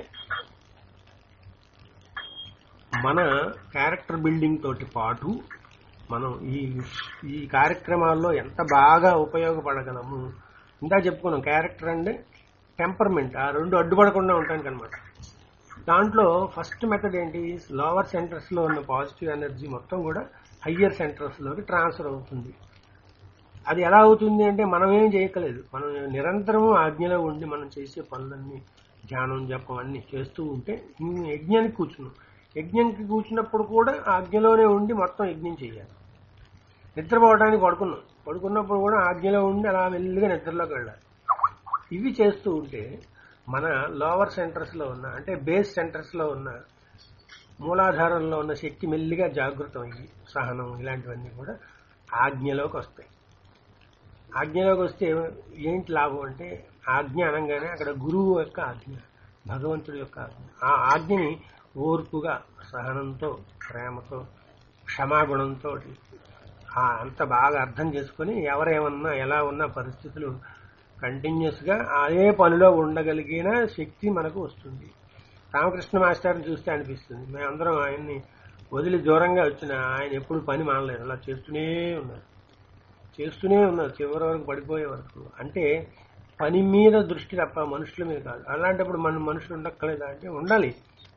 మన క్యారెక్టర్ బిల్డింగ్ తోటి పాటు మనం ఈ ఈ కార్యక్రమాల్లో ఎంత బాగా ఉపయోగపడగలము ఇంకా చెప్పుకున్నాం క్యారెక్టర్ అంటే టెంపర్మెంట్ ఆ రెండు అడ్డుపడకుండా ఉంటానికి అనమాట దాంట్లో ఫస్ట్ మెథడ్ ఏంటి లోవర్ సెంటర్స్ లో ఉన్న పాజిటివ్ ఎనర్జీ మొత్తం కూడా హయ్యర్ సెంటర్స్ లోకి ట్రాన్స్ఫర్ అవుతుంది అది ఎలా అవుతుంది అంటే మనం ఏం చేయకలేదు మనం నిరంతరము ఆజ్ఞలో ఉండి మనం చేసే పనులన్నీ ధ్యానం జపం అన్ని చేస్తూ ఉంటే ఈ యజ్ఞానికి కూర్చున్నాం యజ్ఞంకి కూర్చున్నప్పుడు కూడా ఆజ్ఞలోనే ఉండి మొత్తం యజ్ఞం చేయాలి నిద్రపోవడానికి పడుకున్నాం పడుకున్నప్పుడు కూడా ఆజ్ఞలో ఉండి అలా మెల్లిగా నిద్రలోకి వెళ్ళాలి ఇవి చేస్తూ ఉంటే మన లోవర్ సెంటర్స్ లో ఉన్న అంటే బేస్ సెంటర్స్ లో ఉన్న మూలాధారంలో ఉన్న శక్తి మెల్లిగా జాగృతం అయ్యి సహనం ఇలాంటివన్నీ కూడా ఆజ్ఞలోకి వస్తాయి ఆజ్ఞలోకి వస్తే ఏంటి లాభం అంటే ఆజ్ఞ అనగానే అక్కడ గురువు యొక్క ఆజ్ఞ భగవంతుడి యొక్క ఆజ్ఞ ఆ ఆజ్ఞని ఓర్పుగా సహనంతో ప్రేమతో క్షమాగుణంతో ఆ అంత బాగా అర్థం చేసుకుని ఎవరేమన్నా ఎలా ఉన్న పరిస్థితులు కంటిన్యూస్ గా అదే పనిలో ఉండగలిగిన శక్తి మనకు వస్తుంది రామకృష్ణ మాస్టర్ని చూస్తే అనిపిస్తుంది మేమందరం ఆయన్ని వదిలి దూరంగా వచ్చిన ఆయన ఎప్పుడు పని మానలేదు అలా చేస్తూనే ఉన్నారు చేస్తూనే ఉన్నారు చివరి వరకు పడిపోయే వరకు అంటే పని మీద దృష్టి తప్ప మనుషుల మీద కాదు అలాంటప్పుడు మన మనుషులు ఉండక్కలేదా అంటే ఉండాలి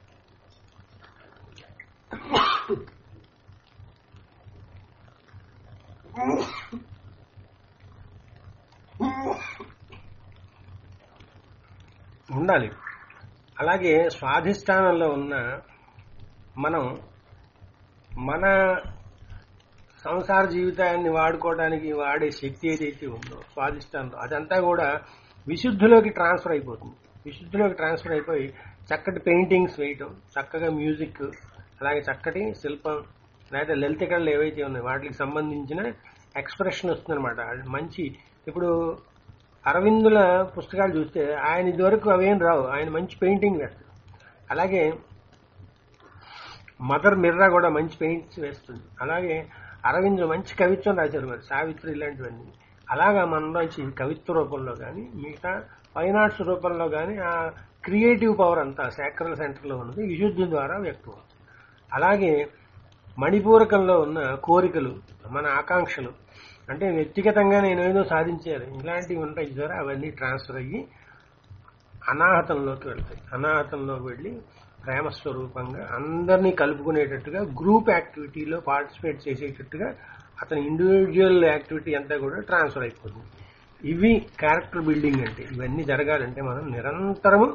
ఉండాలి అలాగే స్వాధిష్టానంలో ఉన్న మనం మన సంసార జీవితాన్ని వాడుకోవడానికి వాడే శక్తి ఏదైతే ఉందో స్వాధిష్టానంలో అదంతా కూడా విశుద్ధిలోకి ట్రాన్స్ఫర్ అయిపోతుంది విశుద్ధిలోకి ట్రాన్స్ఫర్ అయిపోయి చక్కటి పెయింటింగ్స్ వేయటం చక్కగా మ్యూజిక్ అలాగే చక్కటి శిల్పం లేదా లలిత కళలు ఏవైతే ఉన్నాయో వాటికి సంబంధించిన ఎక్స్ప్రెషన్ వస్తుందన్నమాట అది మంచి ఇప్పుడు అరవిందుల పుస్తకాలు చూస్తే ఆయన ఇదివరకు అవేం రావు ఆయన మంచి పెయింటింగ్ వేస్తారు అలాగే మదర్ మిర్రా కూడా మంచి పెయింట్స్ వేస్తుంది అలాగే అరవిందులు మంచి కవిత్వం రాశారు మరి సావిత్రి ఇలాంటివన్నీ అలాగా మనలోంచి కవిత్వ రూపంలో కానీ మిగతా ఫైన్ ఆర్ట్స్ రూపంలో కానీ ఆ క్రియేటివ్ పవర్ అంతా శాక్రల్ సెంటర్లో ఉన్నది విశుద్ధి ద్వారా వ్యక్తం అవుతుంది అలాగే మణిపూరకంలో ఉన్న కోరికలు మన ఆకాంక్షలు అంటే వ్యక్తిగతంగా నేను ఏదో సాధించాలి ఇలాంటివి ఉంటాయి ద్వారా అవన్నీ ట్రాన్స్ఫర్ అయ్యి అనాహతంలోకి వెళ్తాయి అనాహతంలోకి వెళ్ళి ప్రేమ స్వరూపంగా అందరినీ కలుపుకునేటట్టుగా గ్రూప్ యాక్టివిటీలో పార్టిసిపేట్ చేసేటట్టుగా అతని ఇండివిజువల్ యాక్టివిటీ అంతా కూడా ట్రాన్స్ఫర్ అయిపోతుంది ఇవి క్యారెక్టర్ బిల్డింగ్ అంటే ఇవన్నీ జరగాలంటే మనం నిరంతరము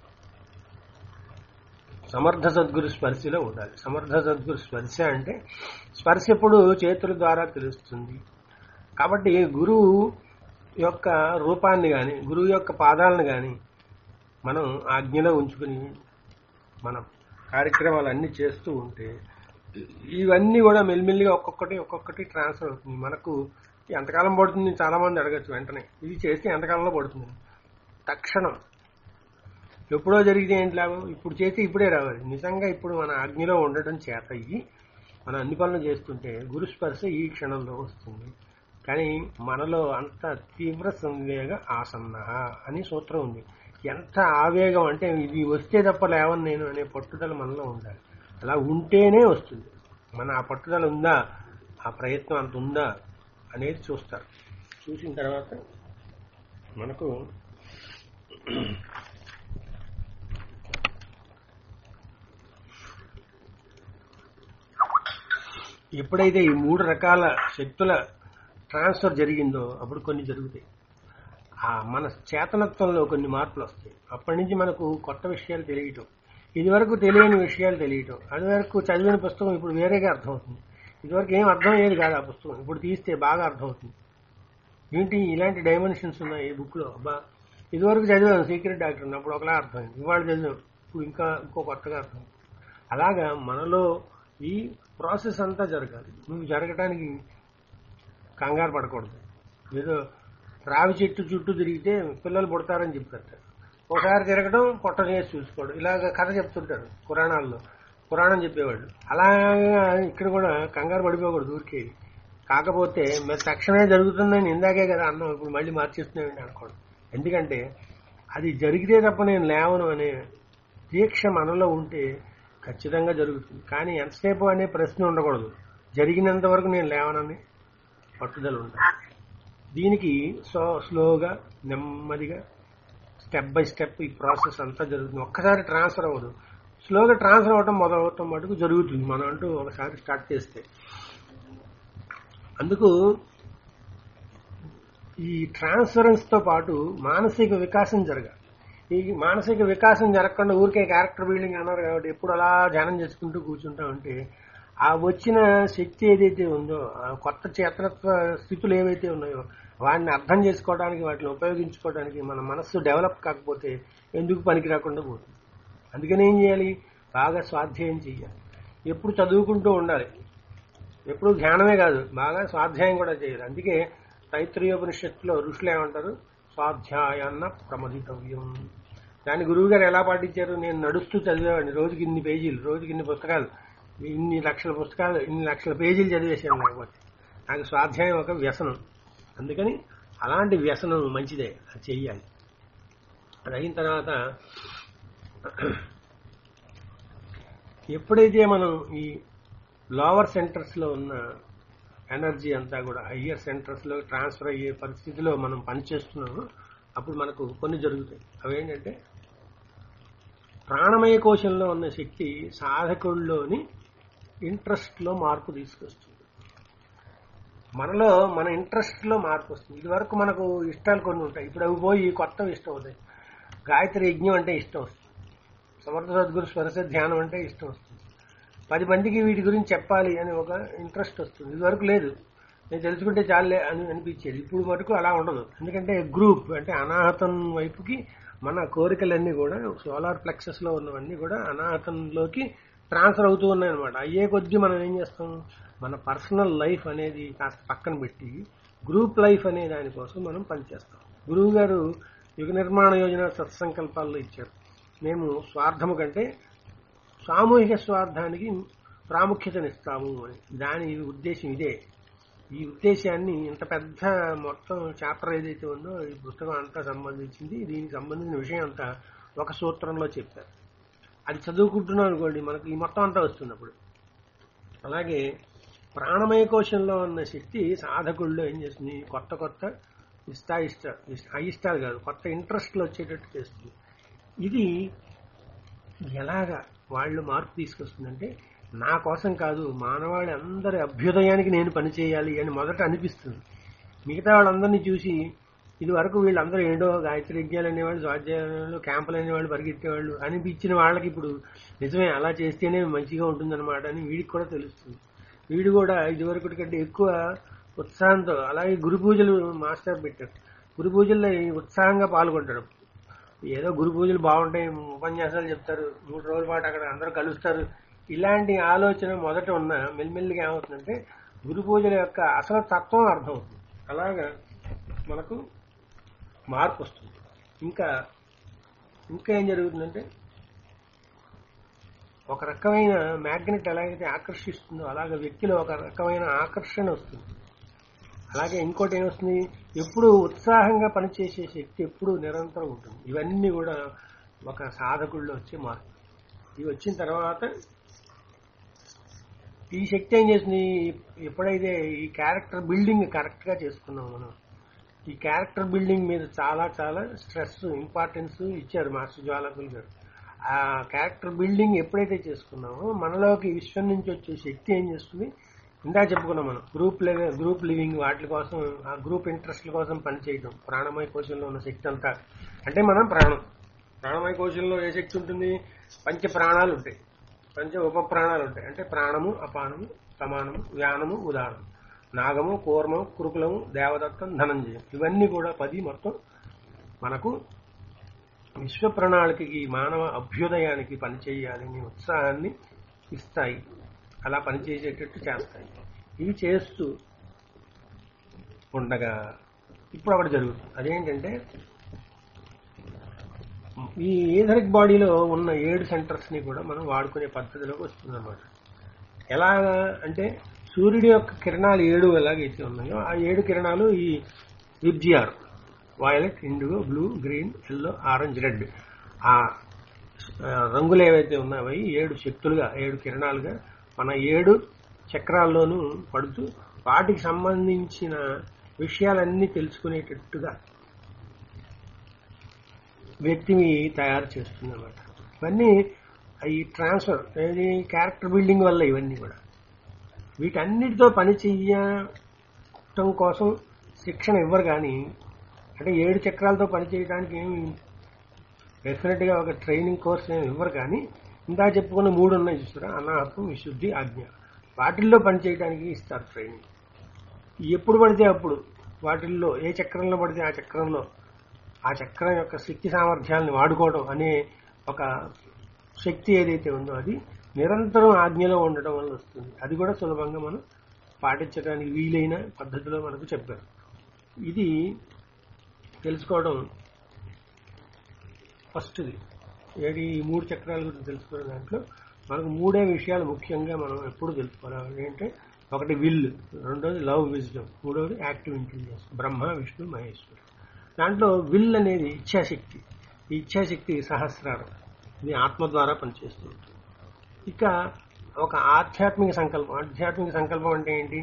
సమర్థ సద్గురు స్పర్శలో ఉండాలి సమర్థ సద్గురు స్పర్శ అంటే స్పర్శ ఎప్పుడు చేతుల ద్వారా తెలుస్తుంది కాబట్టి గురువు యొక్క రూపాన్ని కానీ గురువు యొక్క పాదాలను కానీ మనం ఆజ్ఞలో ఉంచుకుని మనం కార్యక్రమాలన్నీ చేస్తూ ఉంటే ఇవన్నీ కూడా మెల్లిమెల్లిగా ఒక్కొక్కటి ఒక్కొక్కటి ట్రాన్స్ఫర్ అవుతుంది మనకు ఎంతకాలం పడుతుంది చాలా మంది అడగచ్చు వెంటనే ఇది చేస్తే ఎంతకాలంలో పడుతుంది తక్షణం ఎప్పుడో జరిగితే ఏంటి లాభం ఇప్పుడు చేస్తే ఇప్పుడే రావాలి నిజంగా ఇప్పుడు మన ఆజ్ఞలో ఉండటం చేత అయ్యి మనం అన్ని పనులు చేస్తుంటే గురుస్పర్శ ఈ క్షణంలో వస్తుంది కానీ మనలో అంత తీవ్ర సంవేగ ఆసన్న అని సూత్రం ఉంది ఎంత ఆవేగం అంటే ఇది వస్తే తప్ప లేవని నేను అనే పట్టుదల మనలో ఉండాలి అలా ఉంటేనే వస్తుంది మన ఆ పట్టుదల ఉందా ఆ ప్రయత్నం అంత ఉందా అనేది చూస్తారు చూసిన తర్వాత మనకు ఎప్పుడైతే ఈ మూడు రకాల శక్తుల ట్రాన్స్ఫర్ జరిగిందో అప్పుడు కొన్ని జరుగుతాయి ఆ మన చేతనత్వంలో కొన్ని మార్పులు వస్తాయి అప్పటి నుంచి మనకు కొత్త విషయాలు తెలియటం ఇదివరకు తెలియని విషయాలు తెలియటం అది వరకు చదివిన పుస్తకం ఇప్పుడు వేరేగా అర్థమవుతుంది ఇదివరకు ఏం అర్థమయ్యేది కాదు ఆ పుస్తకం ఇప్పుడు తీస్తే బాగా అర్థమవుతుంది ఏంటి ఇలాంటి డైమెన్షన్స్ ఉన్నాయి ఈ బుక్ లో అబ్బా ఇదివరకు చదివాను సీక్రెట్ డాక్టర్ ఉన్నప్పుడు ఒకలా అర్థమైంది ఇవాళ చదివాం ఇప్పుడు ఇంకా ఇంకో కొత్తగా అర్థం అలాగా మనలో ఈ ప్రాసెస్ అంతా జరగాలి నువ్వు జరగటానికి కంగారు పడకూడదు ఏదో రావి చెట్టు చుట్టూ తిరిగితే పిల్లలు పుడతారని చెప్తారు ఒకసారి తిరగడం పొట్ట చేసి చూసుకోవడం ఇలాగ కథ చెప్తుంటారు పురాణాల్లో పురాణం చెప్పేవాళ్ళు అలాగా ఇక్కడ కూడా కంగారు పడిపోకూడదు ఊరికే కాకపోతే మరి తక్షణమే జరుగుతుందని ఇందాకే కదా అన్నాం ఇప్పుడు మళ్ళీ మార్చేస్తున్నామండి అనుకోవడం ఎందుకంటే అది జరిగితే తప్ప నేను లేవను అనే దీక్ష మనలో ఉంటే ఖచ్చితంగా జరుగుతుంది కానీ ఎంతసేపు అనే ప్రశ్న ఉండకూడదు జరిగినంత వరకు నేను లేవనని పట్టుదల ఉండాలి దీనికి సో స్లోగా నెమ్మదిగా స్టెప్ బై స్టెప్ ఈ ప్రాసెస్ అంతా జరుగుతుంది ఒక్కసారి ట్రాన్స్ఫర్ అవ్వదు స్లోగా ట్రాన్స్ఫర్ అవ్వటం మొదలవటం మటుకు జరుగుతుంది మనం అంటూ ఒకసారి స్టార్ట్ చేస్తే అందుకు ఈ ట్రాన్స్ఫరెన్స్ తో పాటు మానసిక వికాసం జరగాలి ఈ మానసిక వికాసం జరగకుండా ఊరికే క్యారెక్టర్ బిల్డింగ్ అన్నారు కాబట్టి ఎప్పుడు అలా ధ్యానం చేసుకుంటూ కూర్చుంటా ఉంటే ఆ వచ్చిన శక్తి ఏదైతే ఉందో ఆ కొత్త చేతనత్వ స్థితులు ఏవైతే ఉన్నాయో వాటిని అర్థం చేసుకోవడానికి వాటిని ఉపయోగించుకోవడానికి మన మనస్సు డెవలప్ కాకపోతే ఎందుకు పనికి రాకుండా పోతుంది అందుకని ఏం చేయాలి బాగా స్వాధ్యాయం చేయాలి ఎప్పుడు చదువుకుంటూ ఉండాలి ఎప్పుడు ధ్యానమే కాదు బాగా స్వాధ్యాయం కూడా చేయాలి అందుకే తైత్రీయోపనిషత్తులో ఋషులు ఏమంటారు స్వాధ్యాయాన్న ప్రమదితవ్యం దాని గురువు గారు ఎలా పాటించారు నేను నడుస్తూ చదివేవాడిని రోజుకి ఇన్ని పేజీలు రోజుకి ఇన్ని పుస్తకాలు ఇన్ని లక్షల పుస్తకాలు ఇన్ని లక్షల పేజీలు చదివేసాను లేకపోతే నాకు స్వాధ్యాయం ఒక వ్యసనం అందుకని అలాంటి వ్యసనం మంచిదే అది చెయ్యాలి అది అయిన తర్వాత ఎప్పుడైతే మనం ఈ లోవర్ సెంటర్స్ లో ఉన్న ఎనర్జీ అంతా కూడా హయ్యర్ సెంటర్స్ లో ట్రాన్స్ఫర్ అయ్యే పరిస్థితిలో మనం పనిచేస్తున్నామో అప్పుడు మనకు కొన్ని జరుగుతాయి అవేంటంటే ప్రాణమయ కోశంలో ఉన్న శక్తి సాధకుల్లోని ఇంట్రెస్ట్ లో మార్పు తీసుకొస్తుంది మనలో మన ఇంట్రెస్ట్ లో మార్పు వస్తుంది ఇది వరకు మనకు ఇష్టాలు కొన్ని ఉంటాయి ఇప్పుడు అవి పోయి కొత్తవి ఇష్టం అవుతాయి గాయత్రి యజ్ఞం అంటే ఇష్టం వస్తుంది సమర్థ సద్గురు స్వరస ధ్యానం అంటే ఇష్టం వస్తుంది పది మందికి వీటి గురించి చెప్పాలి అని ఒక ఇంట్రెస్ట్ వస్తుంది ఇది వరకు లేదు నేను తెలుసుకుంటే చాలే అని అనిపించేది ఇప్పుడు వరకు అలా ఉండదు ఎందుకంటే గ్రూప్ అంటే అనాహతం వైపుకి మన కోరికలన్నీ కూడా సోలార్ ప్లెక్సెస్ లో ఉన్నవన్నీ కూడా అనాహతంలోకి ట్రాన్స్ఫర్ అవుతూ ఉన్నాయి అనమాట అయ్యే కొద్దీ మనం ఏం చేస్తాం మన పర్సనల్ లైఫ్ అనేది కాస్త పక్కన పెట్టి గ్రూప్ లైఫ్ అనే దానికోసం మనం పనిచేస్తాం గురువు గారు యుగ నిర్మాణ యోజన సత్సంకల్పాల్లో ఇచ్చారు మేము స్వార్థము కంటే సామూహిక స్వార్థానికి ప్రాముఖ్యతనిస్తాము అని దాని ఉద్దేశం ఇదే ఈ ఉద్దేశాన్ని ఇంత పెద్ద మొత్తం చాప్టర్ ఏదైతే ఉందో ఈ పుస్తకం అంతా సంబంధించింది దీనికి సంబంధించిన విషయం అంతా ఒక సూత్రంలో చెప్పారు అది చదువుకుంటున్నాం అనుకోండి మనకు ఈ మొత్తం అంతా వస్తుంది అప్పుడు అలాగే ప్రాణమయ కోశంలో ఉన్న శక్తి సాధకుల్లో ఏం చేస్తుంది కొత్త కొత్త ఇష్టాయిష్ట అయిష్టాలు కాదు కొత్త ఇంట్రెస్ట్లు వచ్చేటట్టు చేస్తుంది ఇది ఎలాగా వాళ్ళు మార్పు తీసుకొస్తుందంటే నా కోసం కాదు మానవాళి అందరి అభ్యుదయానికి నేను పనిచేయాలి అని మొదట అనిపిస్తుంది మిగతా వాళ్ళందరినీ చూసి ఇది వరకు వీళ్ళందరూ ఏంటో గాయత్రి యజ్ఞాలు అనేవాళ్ళు స్వాధ్యాయాలు క్యాంపులు అనేవాళ్ళు పరిగెత్తేవాళ్ళు అనిపించిన వాళ్ళకి ఇప్పుడు నిజమే అలా చేస్తేనే మంచిగా ఉంటుందన్నమాట అని వీడికి కూడా తెలుస్తుంది వీడు కూడా ఇదివరకటి కంటే ఎక్కువ ఉత్సాహంతో అలాగే గురు పూజలు మాస్టర్ పెట్టారు గురు పూజల్లో ఈ ఉత్సాహంగా పాల్గొంటాడు ఏదో గురు పూజలు బాగుంటాయి ఉపన్యాసాలు చెప్తారు మూడు రోజుల పాటు అక్కడ అందరూ కలుస్తారు ఇలాంటి ఆలోచన మొదట ఉన్న మెల్లిమెల్లిగా ఏమవుతుందంటే గురు పూజల యొక్క అసలు తత్వం అర్థమవుతుంది అలాగా మనకు మార్పు వస్తుంది ఇంకా ఇంకా ఏం జరుగుతుందంటే ఒక రకమైన మ్యాగ్నెట్ ఎలాగైతే ఆకర్షిస్తుందో అలాగే వ్యక్తిలో ఒక రకమైన ఆకర్షణ వస్తుంది అలాగే ఇంకోటి ఏమొస్తుంది ఎప్పుడు ఉత్సాహంగా పనిచేసే శక్తి ఎప్పుడు నిరంతరం ఉంటుంది ఇవన్నీ కూడా ఒక సాధకుల్లో వచ్చే మార్పు ఇవి వచ్చిన తర్వాత ఈ శక్తి ఏం చేసింది ఎప్పుడైతే ఈ క్యారెక్టర్ బిల్డింగ్ కరెక్ట్ గా చేసుకున్నాం మనం ఈ క్యారెక్టర్ బిల్డింగ్ మీద చాలా చాలా స్ట్రెస్ ఇంపార్టెన్స్ ఇచ్చారు మాస్టర్ జ్వాలకులు గారు ఆ క్యారెక్టర్ బిల్డింగ్ ఎప్పుడైతే చేసుకున్నామో మనలోకి విశ్వం నుంచి వచ్చే శక్తి ఏం చేస్తుంది ఇందా చెప్పుకున్నాం మనం గ్రూప్ లెవెల్ గ్రూప్ లివింగ్ వాటి కోసం ఆ గ్రూప్ ఇంట్రెస్ట్ల కోసం పనిచేయడం ప్రాణమయ కోశంలో ఉన్న శక్తి అంతా అంటే మనం ప్రాణం ప్రాణమయ కోశంలో ఏ శక్తి ఉంటుంది పంచ ప్రాణాలు ఉంటాయి పంచ ఉప ప్రాణాలు ఉంటాయి అంటే ప్రాణము అపానము సమానము వ్యానము ఉదాహరణము నాగము కూర్మము కురుకులము దేవదత్తం ధనంజయం ఇవన్నీ కూడా పది మొత్తం మనకు విశ్వ ప్రణాళికకి మానవ అభ్యుదయానికి పనిచేయాలని ఉత్సాహాన్ని ఇస్తాయి అలా పనిచేసేటట్టు చేస్తాయి ఇవి చేస్తూ ఉండగా ఇప్పుడు ఒకటి జరుగుతుంది అదేంటంటే ఈ ఏథరిక్ బాడీలో ఉన్న ఏడు సెంటర్స్ ని కూడా మనం వాడుకునే పద్ధతిలోకి వస్తుంది అనమాట ఎలాగా అంటే సూర్యుడి యొక్క కిరణాలు ఏడు ఎలాగైతే ఉన్నాయో ఆ ఏడు కిరణాలు ఈ VIBGYOR violet indigo blue green yellow orange red ఆ ఆ, రంగులు ఏవైతే ఉన్నాయో అవి ఏడు శక్తులుగా ఏడు కిరణాలుగా మన ఏడు చక్రాల్లోనూ పడుతూ వాటికి సంబంధించిన విషయాలన్నీ తెలుసుకునేటట్టుగా వ్యక్తిని తయారు చేస్తుంది అనమాట ఇవన్నీ ఈ ట్రాన్స్ఫర్ ఏది క్యారెక్టర్ బిల్డింగ్ వల్ల ఇవన్నీ కూడా వీటన్నిటితో పని చెయ్యటం కోసం శిక్షణ ఇవ్వరు కానీ అంటే ఏడు చక్రాలతో పని చేయడానికి ఏమి డెఫినెట్ గా ఒక ట్రైనింగ్ కోర్స్ ఏమి ఇవ్వరు కానీ ఇందా చెప్పుకున్న మూడు ఉన్నాయి చూసారా అనాహతం విశుద్ధి ఆజ్ఞ వాటిల్లో పని చేయడానికి ఇస్తారు ట్రైనింగ్ ఎప్పుడు పడితే అప్పుడు వాటిల్లో ఏ చక్రంలో పడితే ఆ చక్రంలో ఆ చక్రం యొక్క శక్తి సామర్థ్యాలను వాడుకోవడం అనే ఒక శక్తి ఏదైతే ఉందో అది నిరంతరం ఆజ్ఞలో ఉండడం వల్ల వస్తుంది అది కూడా సులభంగా మనం పాటించడానికి వీలైన పద్ధతిలో మనకు చెప్పారు ఇది తెలుసుకోవడం ఫస్ట్ది ఏది ఈ మూడు చక్రాల గురించి తెలుసుకోవడం దాంట్లో మనకు మూడే విషయాలు ముఖ్యంగా మనం ఎప్పుడు తెలుసుకోవాలి ఏంటంటే ఒకటి విల్ రెండోది లవ్ విజ్డమ్ మూడోది యాక్టివ్ ఇంటెలిజెన్స్ బ్రహ్మ విష్ణు మహేశ్వరు దాంట్లో విల్ అనేది ఇచ్ఛాశక్తి ఈ ఇచ్ఛాశక్తి సహస్రారం ఇది ఆత్మ ద్వారా పనిచేస్తుంది ఇక ఒక ఆధ్యాత్మిక సంకల్పం ఆధ్యాత్మిక సంకల్పం అంటే ఏంటి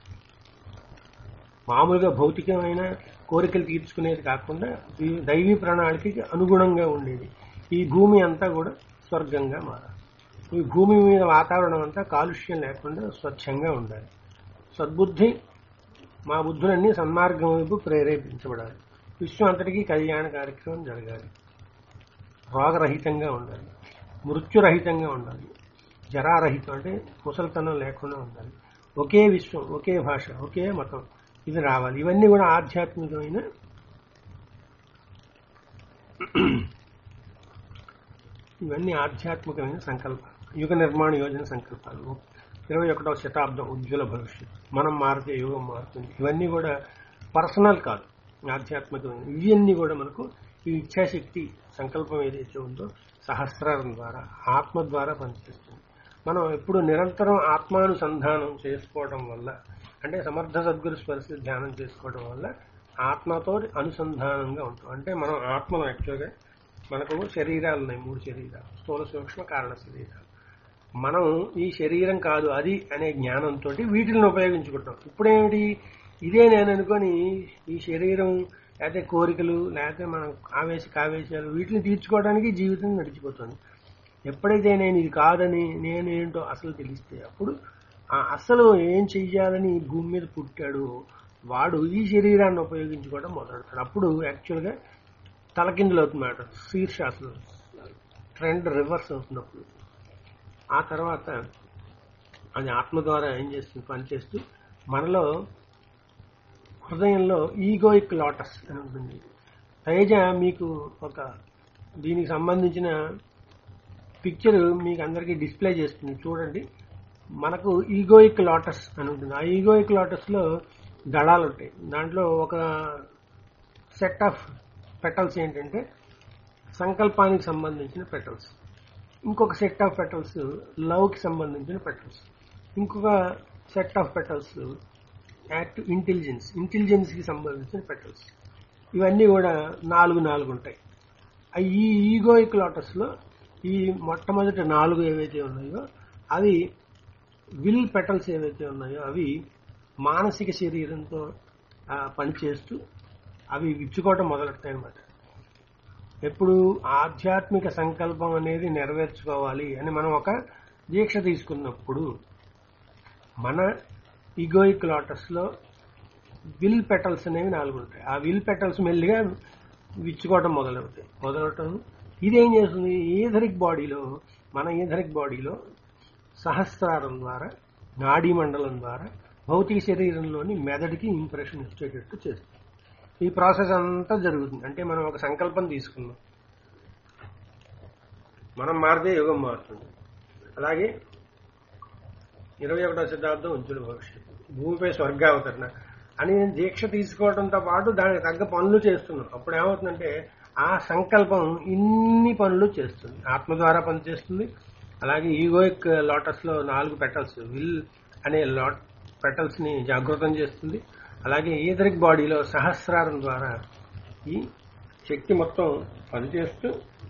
మామూలుగా భౌతికమైన కోరికలు తీర్చుకునేది కాకుండా ఈ దైవీ ప్రణాళికకి అనుగుణంగా ఉండేది ఈ భూమి అంతా కూడా స్వర్గంగా మారాలి ఈ భూమి మీద వాతావరణం అంతా కాలుష్యం లేకుండా స్వచ్ఛంగా ఉండాలి సద్బుద్ధి మా బుద్ధులన్నీ సన్మార్గం వైపు ప్రేరేపించబడాలి విశ్వం అంతటికీ కళ్యాణ కార్యక్రమం జరగాలి రోగరహితంగా ఉండాలి మృత్యురహితంగా ఉండాలి జరారహితం అంటే ముసలితనం లేకుండా ఉండాలి ఒకే విశ్వం ఒకే భాష ఒకే మతం ఇది రావాలి ఇవన్నీ కూడా ఆధ్యాత్మికమైన ఇవన్నీ ఆధ్యాత్మికమైన సంకల్పాలు యుగ నిర్మాణ యోజన సంకల్పాలు ఇరవై ఒకటవ శతాబ్దం ఉజ్వల భవిష్యత్ మనం మారితే యుగం మారుతుంది ఇవన్నీ కూడా పర్సనల్ కాదు ఆధ్యాత్మికమైన ఇవన్నీ కూడా మనకు ఈ ఇచ్ఛాశక్తి సంకల్పం ఏదైతే ఉందో సహస్రారం ద్వారా ఆత్మ ద్వారా పనిచేస్తుంది మనం ఎప్పుడు నిరంతరం ఆత్మానుసంధానం చేసుకోవడం వల్ల అంటే సమర్థ సద్గురు స్పర్శ ధ్యానం చేసుకోవడం వల్ల ఆత్మతో అనుసంధానంగా ఉంటాం అంటే మనం ఆత్మను యాక్చువల్గా మనకు శరీరాలు ఉన్నాయి మూడు శరీరాలు స్థూల సూక్ష్మ కారణ శరీరాలు మనం ఈ శరీరం కాదు అది అనే జ్ఞానంతో వీటిని ఉపయోగించుకుంటాం ఇప్పుడేమిటి ఇదే నేను అనుకొని ఈ శరీరం లేకపోతే కోరికలు లేకపోతే మన ఆవేశ కావేశాలు వీటిని తీర్చుకోవడానికి జీవితం నడిచిపోతుంది ఎప్పుడైతే నేను ఇది కాదని నేను ఏంటో అసలు తెలిస్తే అప్పుడు ఆ అసలు ఏం చెయ్యాలని ఈ భూమి మీద పుట్టాడు వాడు ఈ శరీరాన్ని ఉపయోగించుకోవడం మొదలెడతాడు అప్పుడు యాక్చువల్గా తలకిందులు అవుతున్నమాట శీర్షాసనం ట్రెండ్ రివర్స్ అవుతున్నప్పుడు ఆ తర్వాత అది ఆత్మ ద్వారా ఏం చేస్తుంది పనిచేస్తూ మనలో హృదయంలో ఈగోయిక్ లోటస్ అని ఉంటుంది తేజ మీకు ఒక దీనికి సంబంధించిన పిక్చర్ మీకు అందరికీ డిస్ప్లే చేస్తుంది చూడండి మనకు ఈగోయిక్ లోటస్ అని ఉంటుంది ఆ ఈగోయిక్ లోటస్ లో దళాలు ఉంటాయి దాంట్లో ఒక సెట్ ఆఫ్ పెటల్స్ ఏంటంటే సంకల్పానికి సంబంధించిన పెటల్స్ ఇంకొక సెట్ ఆఫ్ పెటల్స్ లవ్కి సంబంధించిన పెటల్స్ ఇంకొక set of petals act intelligence intelligence కి సంబంధించిన పెటల్స్ ఇవన్నీ కూడా నాలుగు నాలుగు ఉంటాయి ఆ ఈ ఈగోయిక్ లోటస్ లో ఈ మొట్టమొదటి నాలుగు ఏవైతే ఉన్నాయో అవి విల్ పెటల్స్ ఏవైతే ఉన్నాయో అవి మానసిక శరీరంతో ఆ, పనిచేస్తూ అవి విచ్చుకోవటం మొదలెడతాయి అనమాట ఎప్పుడు ఆధ్యాత్మిక సంకల్పం అనేది నెరవేర్చుకోవాలి అని మనం ఒక దీక్ష తీసుకున్నప్పుడు మన ఈగోయిక్ లోటస్ లో విల్ పెటల్స్ అనేవి నాలుగు ఉంటాయి ఆ విల్ పెటల్స్ మెల్లిగా విచ్చుకోవడం మొదలవుతాయి మొదలవటం ఇదేం చేస్తుంది ఈథరిక్ బాడీలో మన ఈథరిక్ బాడీలో సహస్రారం ద్వారా నాడీ మండలం ద్వారా భౌతిక శరీరంలోని మెదడుకి ఇంప్రెషన్ ఇచ్చేటట్టు చేస్తుంది ఈ ప్రాసెస్ అంతా జరుగుతుంది అంటే మనం ఒక సంకల్పం తీసుకున్నాం మనం మారితే యుగం మారుతుంది అలాగే ఇరవై ఒకటో శతాబ్దం ఉజ్వల భవిష్యత్తు భూమిపై స్వర్గావతరణ అని దీక్ష తీసుకోవడంతో పాటు దానికి తగ్గ పనులు చేస్తున్నాం అప్పుడు ఏమవుతుందంటే ఆ సంకల్పం ఇన్ని పనులు చేస్తుంది ఆత్మ ద్వారా పనిచేస్తుంది అలాగే ఈగోయిక్ లోటస్ లో నాలుగు పెటల్స్ విల్ అనే లాట్ పెటల్స్ ని జాగృతం చేస్తుంది అలాగే ఈథరిక్ బాడీలో సహస్రారం ద్వారా ఈ శక్తి మొత్తం పనిచేస్తూ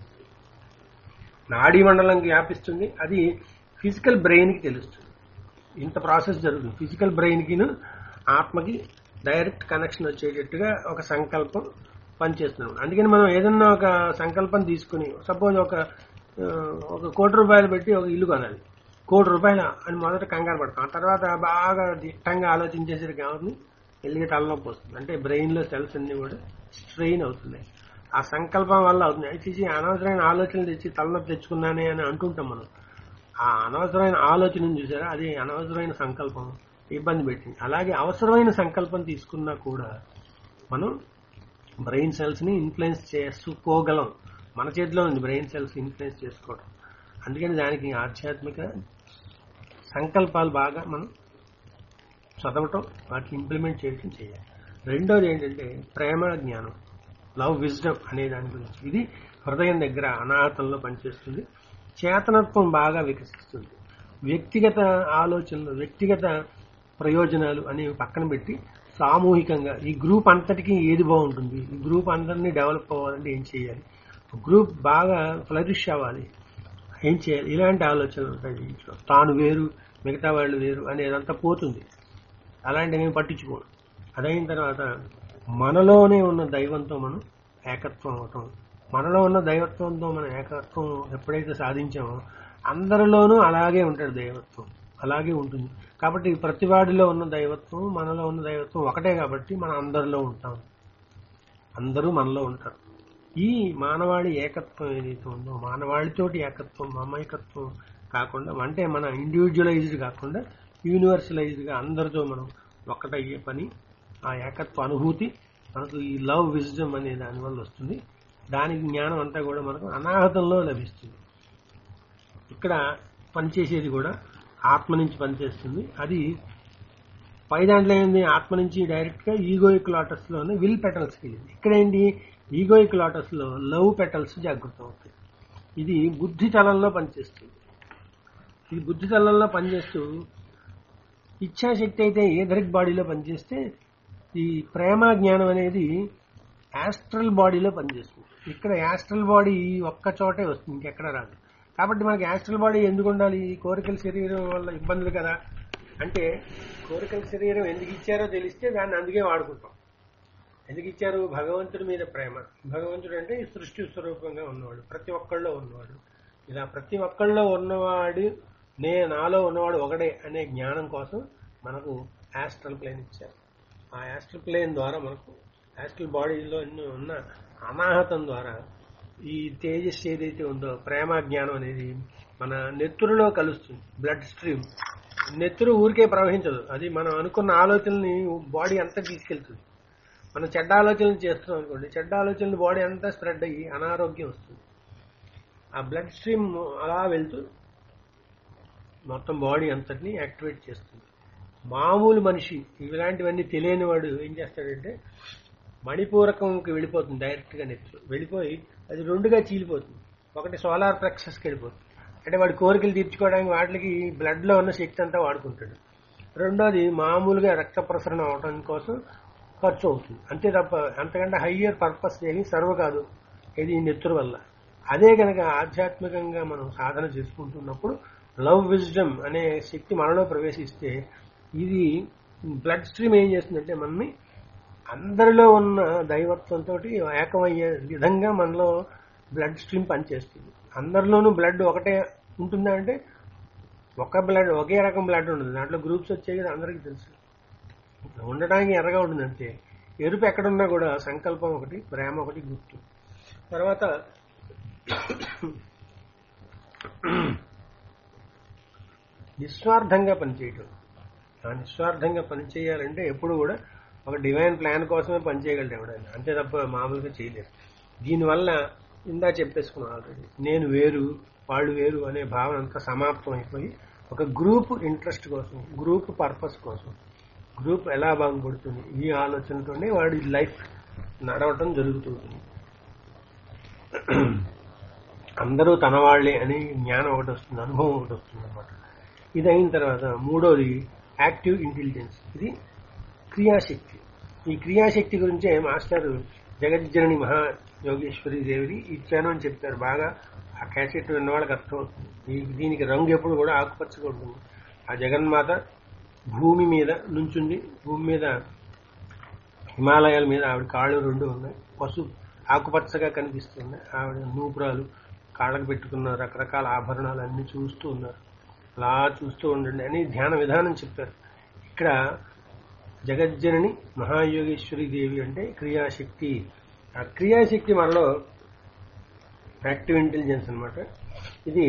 నాడీ మండలంకి వ్యాపిస్తుంది అది ఫిజికల్ బ్రెయిన్ కి తెలుస్తుంది ఇంత ప్రాసెస్ జరుగుతుంది ఫిజికల్ బ్రెయిన్ కిను ఆత్మకి డైరెక్ట్ కనెక్షన్ వచ్చేటట్టుగా ఒక సంకల్పం పనిచేస్తున్నాం అందుకని మనం ఏదన్నా ఒక సంకల్పం తీసుకుని సపోజ్ ఒక ఆ, ఒక కోటి రూపాయలు పెట్టి ఒక ఇల్లు కొనాలి కోటి రూపాయల అని మొదట కంగారు పడతాం ఆ తర్వాత బాగా దిట్టంగా ఆలోచించేసరికి ఏమవుతుంది ఎల్లిగా తలనొప్పి వస్తుంది అంటే బ్రెయిన్ లో సెల్స్ అన్ని కూడా స్ట్రెయిన్ అవుతున్నాయి ఆ సంకల్పం వల్ల అవుతుంది అయితే ఇది అనవసరమైన ఆలోచనలు తెచ్చి తలనొప్పి తెచ్చుకున్నానే అని అంటుంటాం మనం ఆ అనవసరమైన ఆలోచన చూసారా అది అనవసరమైన సంకల్పం ఇబ్బంది పెట్టింది అలాగే అవసరమైన సంకల్పం తీసుకున్నా కూడా మనం బ్రెయిన్ సెల్స్ ని ఇన్ఫ్లుయెన్స్ చేసుకోగలం మన చేతిలో ఉంది బ్రెయిన్ సెల్స్ ఇన్ఫ్లుయెన్స్ చేసుకోవడం అందుకని దానికి ఆధ్యాత్మిక సంకల్పాలు బాగా మనం చదవటం వాటిని ఇంప్లిమెంట్ చేయటం చేయాలి రెండోది ఏంటంటే ప్రేమ జ్ఞానం లవ్ విజ్డమ్ అనే దాని గురించి ఇది హృదయం దగ్గర అనాహతంలో పనిచేస్తుంది చేతనత్వం బాగా వికసిస్తుంది వ్యక్తిగత ఆలోచనలు వ్యక్తిగత ప్రయోజనాలు అనేవి పక్కన పెట్టి సామూహికంగా ఈ గ్రూప్ అంతటికి ఏది బాగుంటుంది ఈ గ్రూప్ అందరినీ డెవలప్ అవ్వాలంటే ఏం చేయాలి గ్రూప్ బాగా ఫ్లరిష్ అవ్వాలి ఏం చేయాలి ఇలాంటి ఆలోచనలు ఉంటాయి దీంట్లో తాను వేరు మిగతా వాళ్ళు వేరు అనేదంతా పోతుంది అలాంటివి మేము పట్టించుకోడు అదైన తర్వాత మనలోనే ఉన్న దైవంతో మనం ఏకత్వం అవటం మనలో ఉన్న దైవత్వంతో మనం ఏకత్వం ఎప్పుడైతే సాధించామో అందరిలోనూ అలాగే ఉంటాడు దైవత్వం అలాగే ఉంటుంది కాబట్టి ప్రతి వాడిలో ఉన్న దైవత్వం మనలో ఉన్న దైవత్వం ఒకటే కాబట్టి మనం అందరిలో ఉంటాం అందరూ మనలో ఉంటారు ఈ మానవాళి ఏకత్వం ఏదైతే ఉందో మానవాళితోటి ఏకత్వం మమైకత్వం కాకుండా అంటే మన ఇండివిజువలైజ్డ్ కాకుండా యూనివర్సలైజ్డ్ గా అందరితో మనం ఒక్కటయ్యే పని ఆ ఏకత్వ అనుభూతి మనకు ఈ లవ్ విజ్డమ్ అనే దాని వల్ల వస్తుంది దానికి జ్ఞానం అంతా కూడా మనకు అనాహతంలో లభిస్తుంది ఇక్కడ పనిచేసేది కూడా ఆత్మ నుంచి పనిచేస్తుంది అది పై దాంట్లో ఏంది ఆత్మ నుంచి డైరెక్ట్ గా ఈగోయిక్ లాటస్ లోనే విల్ పెటల్స్ వెళ్ళింది ఇక్కడ ఏంటి ఈగోయిక్ లాటస్ లో లవ్ పెటల్స్ జాగృతం అవుతాయి ఇది బుద్ధి తలంలో పనిచేస్తుంది ఇది బుద్ధి తలంలో పనిచేస్తూ ఇచ్ఛాశక్తి అయితే ఏదరిక్ బాడీలో పనిచేస్తే ఈ ప్రేమ జ్ఞానం అనేది యాస్ట్రల్ బాడీలో పనిచేస్తుంది ఇక్కడ యాస్ట్రల్ బాడీ ఒక్క చోటే వస్తుంది ఇంకెక్కడ రాదు కాబట్టి మనకి యాస్ట్రల్ బాడీ ఎందుకు ఉండాలి ఈ కోరికల శరీరం వల్ల ఇబ్బందులు కదా అంటే కోరికల శరీరం ఎందుకు ఇచ్చారో తెలిస్తే దాన్ని అందుకే వాడుకుంటాం ఎందుకు ఇచ్చారు భగవంతుడి మీద ప్రేమ భగవంతుడు అంటే ఈ సృష్టి స్వరూపంగా ఉన్నవాడు ప్రతి ఒక్కళ్ళలో ఉన్నవాడు ఇలా ప్రతి ఒక్కళ్ళలో ఉన్నవాడు నే నాలో ఉన్నవాడు ఒకడే అనే జ్ఞానం కోసం మనకు యాస్ట్రల్ ప్లేన్ ఇచ్చారు ఆ యాస్ట్రల్ ప్లేన్ ద్వారా మనకు యాస్ట్రల్ బాడీలో ఎన్నో ఉన్న అనాహతం ద్వారా ఈ తేజస్ ఏదైతే ఉందో ప్రేమ జ్ఞానం అనేది మన నెత్తురులో కలుస్తుంది బ్లడ్ స్ట్రీమ్ నెత్తురు ఊరికే ప్రవహించదు అది మనం అనుకున్న ఆలోచనల్ని బాడీ అంతా తీసుకెళ్తుంది మనం చెడ్డ ఆలోచనలు చేస్తున్నాం అనుకోండి చెడ్డ ఆలోచనలు బాడీ అంతా స్ప్రెడ్ అయ్యి అనారోగ్యం వస్తుంది ఆ బ్లడ్ స్ట్రీమ్ అలా వెళ్తూ మొత్తం బాడీ అంతటిని యాక్టివేట్ చేస్తుంది మామూలు మనిషి ఇలాంటివన్నీ తెలియని వాడు ఏం చేస్తాడంటే మణిపూరకంకి వెళ్ళిపోతుంది డైరెక్ట్ గా నెత్తురు వెళ్ళిపోయి అది రెండుగా చీలిపోతుంది ఒకటి సోలార్ ప్లెక్సస్కి వెళ్ళిపోతుంది అంటే వాడి కోరికలు తీర్చుకోవడానికి వాటికి బ్లడ్ లో ఉన్న శక్తి అంతా వాడుకుంటాడు రెండోది మామూలుగా రక్త ప్రసరణ అవడం కోసం ఖర్చు అవుతుంది అంతే తప్ప అంతకంటే హయ్యర్ పర్పస్ ఏమి సర్వ కాదు ఇది ఈ నెత్తురు వల్ల అదే కనుక ఆధ్యాత్మికంగా మనం సాధన చేసుకుంటున్నప్పుడు లవ్ విజ్డమ్ అనే శక్తి మనలో ప్రవేశిస్తే ఇది బ్లడ్ స్ట్రీమ్ ఏం చేస్తుందంటే మనని అందరిలో ఉన్న దైవత్వంతో ఏకమయ్యే విధంగా మనలో బ్లడ్ స్ట్రీమ్ పనిచేస్తుంది అందరిలోనూ బ్లడ్ ఒకటే ఉంటుందా అంటే ఒక బ్లడ్ ఒకే రకం బ్లడ్ ఉండదు దాంట్లో గ్రూప్స్ వచ్చాయి కదా అందరికీ తెలుసు ఉండడానికి ఎర్రగా ఉంటుంది అంతే ఎరుపు ఎక్కడున్నా కూడా సంకల్పం ఒకటి ప్రేమ ఒకటి గుర్తు తర్వాత నిస్వార్థంగా పనిచేయటం ఆ నిస్వార్థంగా పనిచేయాలంటే ఎప్పుడు కూడా ఒక డివైన్ ప్లాన్ కోసమే పనిచేయగలడు ఎవడైనా అంతే తప్ప మామూలుగా చేయలేరు దీనివల్ల ఇందా చెప్పేసుకున్నాం ఆల్రెడీ నేను వేరు వాళ్ళు వేరు అనే భావన అంతా సమాప్తం అయిపోయి ఒక గ్రూప్ ఇంట్రెస్ట్ కోసం గ్రూప్ పర్పస్ కోసం గ్రూప్ ఎలా బాగుపడుతుంది ఈ ఆలోచనతోనే వాడి లైఫ్ నడవటం జరుగుతుంది అందరూ తన వాళ్లే అని జ్ఞానం ఒకటి వస్తుంది అనుభవం ఒకటి వస్తుంది అనమాట ఇది అయిన తర్వాత మూడోది యాక్టివ్ ఇంటెలిజెన్స్ ఇది క్రియాశక్తి ఈ క్రియాశక్తి గురించే మాస్టర్ జగజ్జనని మహా యోగేశ్వరి దేవిని ఇచ్చాను అని చెప్తారు బాగా ఆ క్యాసెట్ విన్న వాళ్ళకి అర్థమవుతుంది ఈ దీనికి రంగు ఎప్పుడు కూడా ఆకుపచ్చగా ఉంటుంది ఆ జగన్మాత భూమి మీద నుంచుంది భూమి మీద హిమాలయాల మీద ఆవిడ కాళ్ళు రెండు ఉన్నాయి పసు ఆకుపచ్చగా కనిపిస్తుంది ఆవిడ నూపురాలు కాళ్ళకు పెట్టుకున్న రకరకాల ఆభరణాలు అన్ని చూస్తూ ఉన్నారు అలా చూస్తూ ఉండండి అని ధ్యాన విధానం చెప్పారు ఇక్కడ జగజ్జనని మహాయోగేశ్వరి దేవి అంటే క్రియాశక్తి ఆ క్రియాశక్తి మనలో యాక్టివ్ ఇంటెలిజెన్స్ అన్నమాట ఇది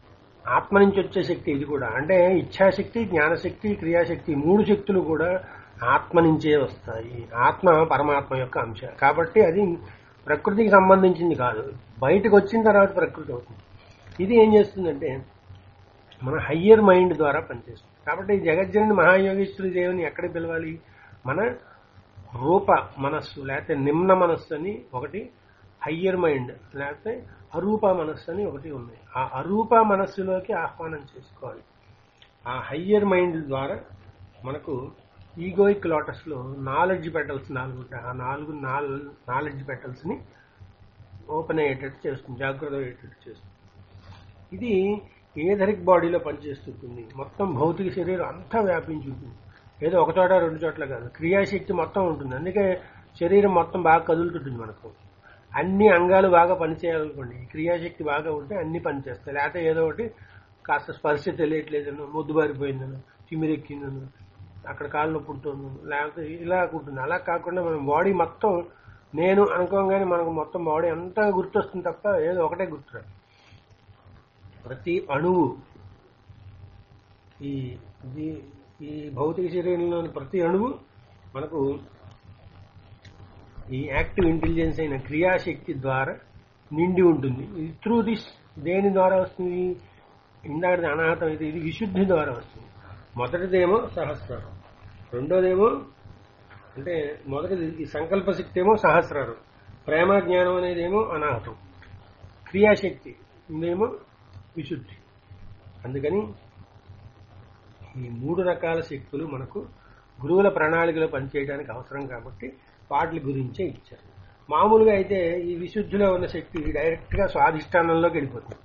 ఆత్మ నుంచి వచ్చే శక్తి ఇది కూడా అంటే ఇచ్ఛాశక్తి జ్ఞానశక్తి క్రియాశక్తి మూడు శక్తులు కూడా ఆత్మ నుంచే వస్తాయి ఆత్మ పరమాత్మ యొక్క అంశ కాబట్టి అది ప్రకృతికి సంబంధించింది కాదు బయటకు వచ్చిన తర్వాత ప్రకృతి అవుతుంది ఇది ఏం చేస్తుందంటే మన హయ్యర్ మైండ్ ద్వారా పనిచేస్తుంది కాబట్టి ఈ జగజ్జనని మహాయోగేశ్వరి దేవుని ఎక్కడ పిలవాలి మన రూప మనస్సు లేకపోతే నిమ్న మనస్సు అని ఒకటి హయ్యర్ మైండ్ లేకపోతే అరూప మనస్సు అని ఒకటి ఉన్నాయి ఆ అరూప మనస్సులోకి ఆహ్వానం చేసుకోవాలి ఆ హయ్యర్ మైండ్ ద్వారా మనకు ఈగోయిక్ లోటస్ లో నాలెడ్జ్ పెటల్స్ నాలుగు ఉంటాయి ఆ నాలుగు నాలెడ్జ్ పెటల్స్ ని ఓపెన్ అయ్యేటట్టు చేస్తుంది జాగ్రత్త అయ్యేటట్టు చేస్తుంది ఇది ఏథరిక్ బాడీలో పనిచేస్తుంటుంది మొత్తం భౌతిక శరీరం అంతా వ్యాపించి ఉంటుంది ఏదో ఒక చోట రెండు చోట్ల కాదు క్రియాశక్తి మొత్తం ఉంటుంది అందుకే శరీరం మొత్తం బాగా కదులుతుంటుంది మనకు అన్ని అంగాలు బాగా పనిచేయాలనుకోండి క్రియాశక్తి బాగా ఉంటే అన్ని పనిచేస్తాయి లేకపోతే ఏదో ఒకటి కాస్త స్పర్శ తెలియట్లేదను మొద్దుబారిపోయిందను తిమిరెక్కిందను అక్కడ కాళ్ళు నొప్పి ఉంటుందను లేకపోతే ఇలా ఉంటుంది అలా కాకుండా మనం బాడీ మొత్తం నేను అనుకోగానే మనకు మొత్తం బాడీ అంతా గుర్తొస్తుంది తప్ప ఏదో ఒకటే గుర్తురాదు ప్రతి అణువు ఈ ఈ- ఈ భౌతిక శరీరంలోని ప్రతి అణువు మనకు ఈ యాక్టివ్ ఇంటెలిజెన్స్ అయిన క్రియాశక్తి ద్వారా నిండి ఉంటుంది ఇది త్రూ దిస్ దేని ద్వారా వస్తుంది ఇందాక అనాహతం అయితే ఇది విశుద్ధి ద్వారా వస్తుంది మొదటిదేమో సహస్రారం రెండోదేమో అంటే మొదటిది ఈ సంకల్ప శక్తి ఏమో సహస్రారం ప్రేమ జ్ఞానం అనేదేమో అనాహతం క్రియాశక్తి ఇదేమో విశుద్ధి అందుకని ఈ మూడు రకాల శక్తులు మనకు గురువుల ప్రణాళికలో పనిచేయడానికి అవసరం కాబట్టి వాటి గురించే ఇచ్చారు మామూలుగా అయితే ఈ విశుద్ధిలో ఉన్న శక్తి డైరెక్ట్ గా స్వాధిష్టానంలోకి వెళ్ళిపోతుంది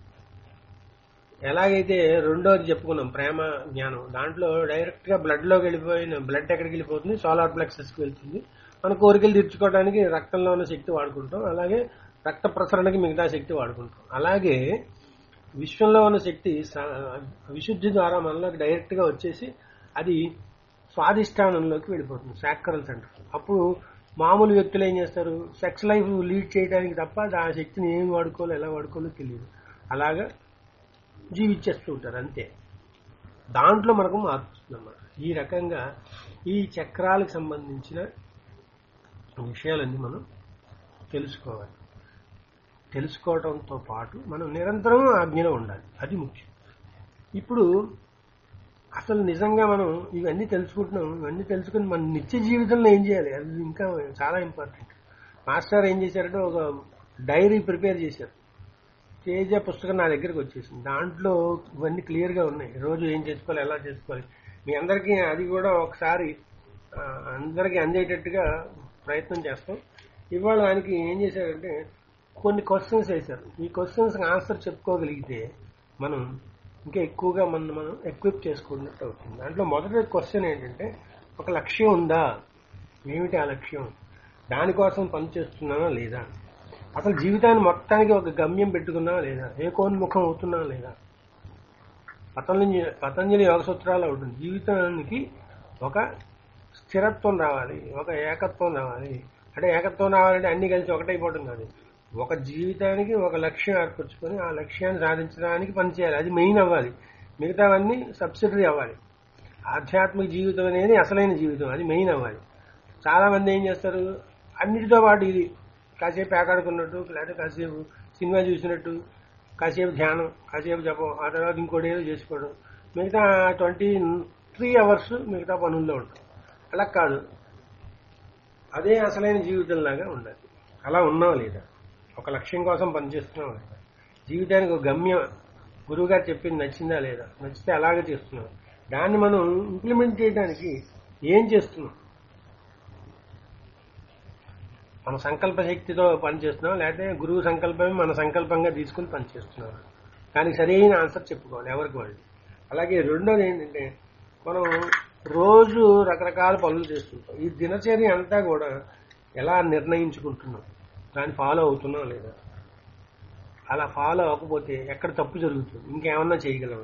ఎలాగైతే రెండోది చెప్పుకున్నాం ప్రేమ జ్ఞానం దాంట్లో డైరెక్ట్ గా బ్లడ్ లోకి వెళ్ళిపోయిన బ్లడ్ ఎక్కడికి వెళ్ళిపోతుంది సోలార్ ప్లెక్సెస్ కి వెళ్తుంది మన కోరికలు తీర్చుకోవడానికి రక్తంలో ఉన్న శక్తి వాడుకుంటాం అలాగే రక్త ప్రసరణకి మిగతా శక్తి వాడుకుంటాం అలాగే విశ్వంలో ఉన్న శక్తి స- విశుద్ధి ద్వారా మనలోకి డైరెక్ట్ గా వచ్చేసి అది స్వాధిష్టానంలోకి వెళ్ళిపోతుంది సాక్రల్ సెంటర్ అప్పుడు మామూలు వ్యక్తులు ఏం చేస్తారు సెక్స్ లైఫ్ లీడ్ చేయడానికి తప్ప ఆ శక్తిని ఏం వాడుకోవాలో ఎలా వాడుకోవాలో తెలియదు అలాగా జీవించేస్తూ ఉంటారు అంతే దాంట్లో మనకు మార్పు వస్తుంది అన్నమాట ఈ రకంగా ఈ చక్రాలకు సంబంధించిన విషయాలన్నీ మనం తెలుసుకోవాలి తెలుసుకోవడంతో పాటు మనం నిరంతరం ఆజ్ఞలో ఉండాలి అది ముఖ్యం ఇప్పుడు అసలు నిజంగా మనం ఇవన్నీ తెలుసుకుంటున్నాం ఇవన్నీ తెలుసుకుని మన నిత్య జీవితంలో ఏం చేయాలి అది ఇంకా చాలా ఇంపార్టెంట్ మాస్టర్ ఏం చేశారంటే ఒక డైరీ ప్రిపేర్ చేశారు తేజ పుస్తకం నా దగ్గరికి వచ్చేసింది దాంట్లో ఇవన్నీ క్లియర్ గా ఉన్నాయి రోజు ఏం చేసుకోవాలి ఎలా చేసుకోవాలి మీ అందరికీ అది కూడా ఒకసారి ఆ, అందరికీ అందేటట్టుగా ప్రయత్నం చేస్తాం ఇవాళ ఆయనకి ఏం చేశారంటే కొన్ని క్వశ్చన్స్ వేశారు ఈ క్వశ్చన్స్ ఆన్సర్ చెప్పుకోగలిగితే మనం ఇంకా ఎక్కువగా మనం మనం ఎక్విప్ చేసుకున్నట్టు అవుతుంది దాంట్లో మొదటి క్వశ్చన్ ఏంటంటే ఒక లక్ష్యం ఉందా ఏమిటి ఆ లక్ష్యం దానికోసం పనిచేస్తున్నానా లేదా అసలు జీవితాన్ని మొత్తానికి ఒక గమ్యం పెట్టుకున్నావా లేదా ఏకోన్ముఖం అవుతున్నావా లేదా పతంజలి పతంజలి యోగ సూత్రాలు ఉంటుంది జీవితానికి ఒక స్థిరత్వం రావాలి ఒక ఏకత్వం రావాలి అంటే ఏకత్వం రావాలంటే అన్ని కలిసి ఒకటైపోవడం కాదు ఒక జీవితానికి ఒక లక్ష్యం ఏర్పరచుకొని ఆ లక్ష్యాన్ని సాధించడానికి పనిచేయాలి అది మెయిన్ అవ్వాలి మిగతావన్నీ సబ్సిడరీ అవ్వాలి ఆధ్యాత్మిక జీవితం అనేది అసలైన జీవితం అది మెయిన్ అవ్వాలి చాలా మంది ఏం చేస్తారు అన్నిటితో పాటు ఇది కాసేపు ఏకాడుకున్నట్టు లేకపోతే కాసేపు సినిమా చూసినట్టు కాసేపు ధ్యానం కాసేపు జపం ఆ తర్వాత ఇంకోటి ఏదో చేసుకోవడం మిగతా ట్వంటీ త్రీ అవర్స్ మిగతా పనుల్లో ఉంటాం అలా కాదు అదే అసలైన జీవితంలాగా ఉండాలి అలా ఉన్నాం లేదా ఒక లక్ష్యం కోసం పనిచేస్తున్నాం లేదా జీవితానికి ఒక గమ్యం గురువు గారు చెప్పింది నచ్చిందా లేదా నచ్చితే అలాగే చేస్తున్నాం దాన్ని మనం ఇంప్లిమెంట్ చేయడానికి ఏం చేస్తున్నాం మన సంకల్ప శక్తితో పనిచేస్తున్నాం లేకపోతే గురువు సంకల్పమే మన సంకల్పంగా తీసుకుని పనిచేస్తున్నాం దానికి సరైన ఆన్సర్ చెప్పుకోవాలి ఎవరికి వాళ్ళు అలాగే రెండోది ఏంటంటే మనం రోజు రకరకాల పనులు చేస్తుంటాం ఈ దినచర్య అంతా కూడా ఎలా నిర్ణయించుకుంటున్నాం దాన్ని ఫాలో అవుతున్నాం లేదా అలా ఫాలో అవ్వకపోతే ఎక్కడ తప్పు జరుగుతుంది ఇంకేమన్నా చేయగలమా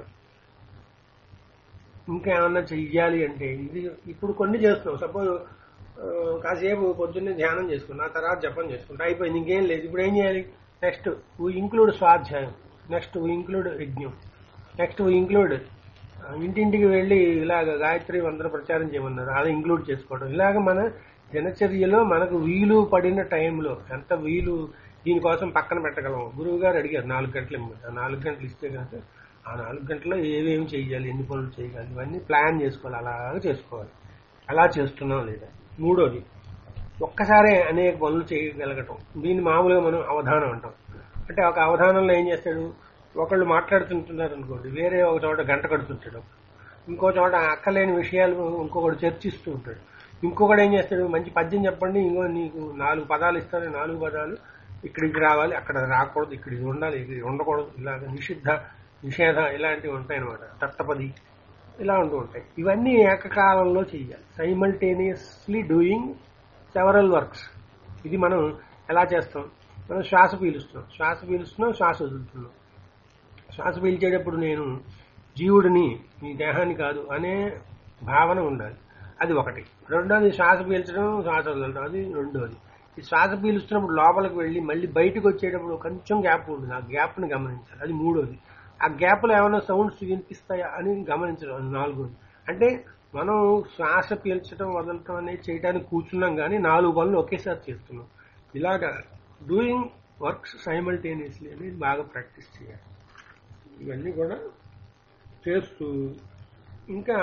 ఇంకేమన్నా చెయ్యాలి అంటే ఇది ఇప్పుడు కొన్ని చేస్తున్నాం సపోజ్ కాసేపు పొద్దున్నే ధ్యానం చేసుకున్నా ఆ తర్వాత జపం చేసుకుంటా అయిపోయింది ఇంకేం లేదు ఇప్పుడు ఏం చేయాలి నెక్స్ట్ వీ ఇంక్లూడ్ స్వాధ్యాయం నెక్స్ట్ వీ ఇంక్లూడ్ యజ్ఞం నెక్స్ట్ వీ ఇంక్లూడ్ ఆ, ఇంటింటికి వెళ్ళి ఇలాగ గాయత్రి మంత్ర ప్రచారం చేయమన్నారు అది ఇంక్లూడ్ చేసుకోవడం ఇలాగ మన దినచర్యలో మనకు వీలు పడిన టైంలో ఎంత వీలు దీనికోసం పక్కన పెట్టగలం గురువు గారు అడిగారు నాలుగు గంటలు ఇవ్వమని. ఆ నాలుగు గంటలు ఇస్తే కనుక ఆ నాలుగు గంటల్లో ఏమేమి చేయాలి ఎన్ని పనులు చేయాలి ఇవన్నీ ప్లాన్ చేసుకోవాలి అలాగ చేసుకోవాలి అలా చేస్తున్నాం లేదా మూడోది ఒక్కసారే అనేక పనులు చేయగలగటం దీన్ని మామూలుగా మనం అవధానం అంటాం అంటే ఒక అవధానంలో ఏం చేస్తాడు ఒకళ్ళు మాట్లాడుతుంటున్నారు అనుకోండి వేరే ఒక చోట గంట కడుతుంటాడు ఇంకో చోట అక్కలేని విషయాలు ఇంకొకడు చర్చిస్తూ ఉంటాడు ఇంకొకడు ఏం చేస్తాడు మంచి పద్యం చెప్పండి ఇంకో నీకు నాలుగు పదాలు ఇస్తాను నాలుగు పదాలు ఇక్కడికి రావాలి అక్కడ రాకూడదు ఇక్కడ ఇది ఉండాలి ఇది ఉండకూడదు ఇలాగ నిషిద్ధ నిషేధ ఇలాంటివి ఉంటాయి అనమాట తట్టపది ఇలా ఉంటూ ఉంటాయి ఇవన్నీ ఏకకాలంలో చేయాలి సైమల్టేనియస్లీ డూయింగ్ సెవరల్ వర్క్స్ ఇది మనం ఎలా చేస్తాం మనం శ్వాస పీలుస్తున్నాం శ్వాస పీలుస్తున్నాం శ్వాస వదులుతున్నాం శ్వాస పీల్చేటప్పుడు నేను జీవుడిని ఈ దేహాన్ని కాదు అనే భావన ఉండాలి అది ఒకటి రెండోది శ్వాస పీల్చడం శ్వాస వదలడం అది రెండోది ఈ శ్వాస పీలుస్తున్నప్పుడు లోపలికి వెళ్ళి మళ్ళీ బయటకు వచ్చేటప్పుడు కొంచెం గ్యాప్ ఉంటుంది ఆ గ్యాప్ని గమనించాలి అది మూడోది ఆ గ్యాప్లో ఏమైనా సౌండ్స్ వినిపిస్తాయా అని గమనించడం అది నాలుగోది అంటే మనం శ్వాస పీల్చడం వదలటం అనేది చేయడానికి కూర్చున్నాం కానీ నాలుగు పనులు ఒకేసారి చేస్తున్నాం ఇలాగా డూయింగ్ వర్క్స్ సైమల్టేనియస్లీ అనేది బాగా ప్రాక్టీస్ చేయాలి ఇవన్నీ కూడా చేస్తూ ఇంకా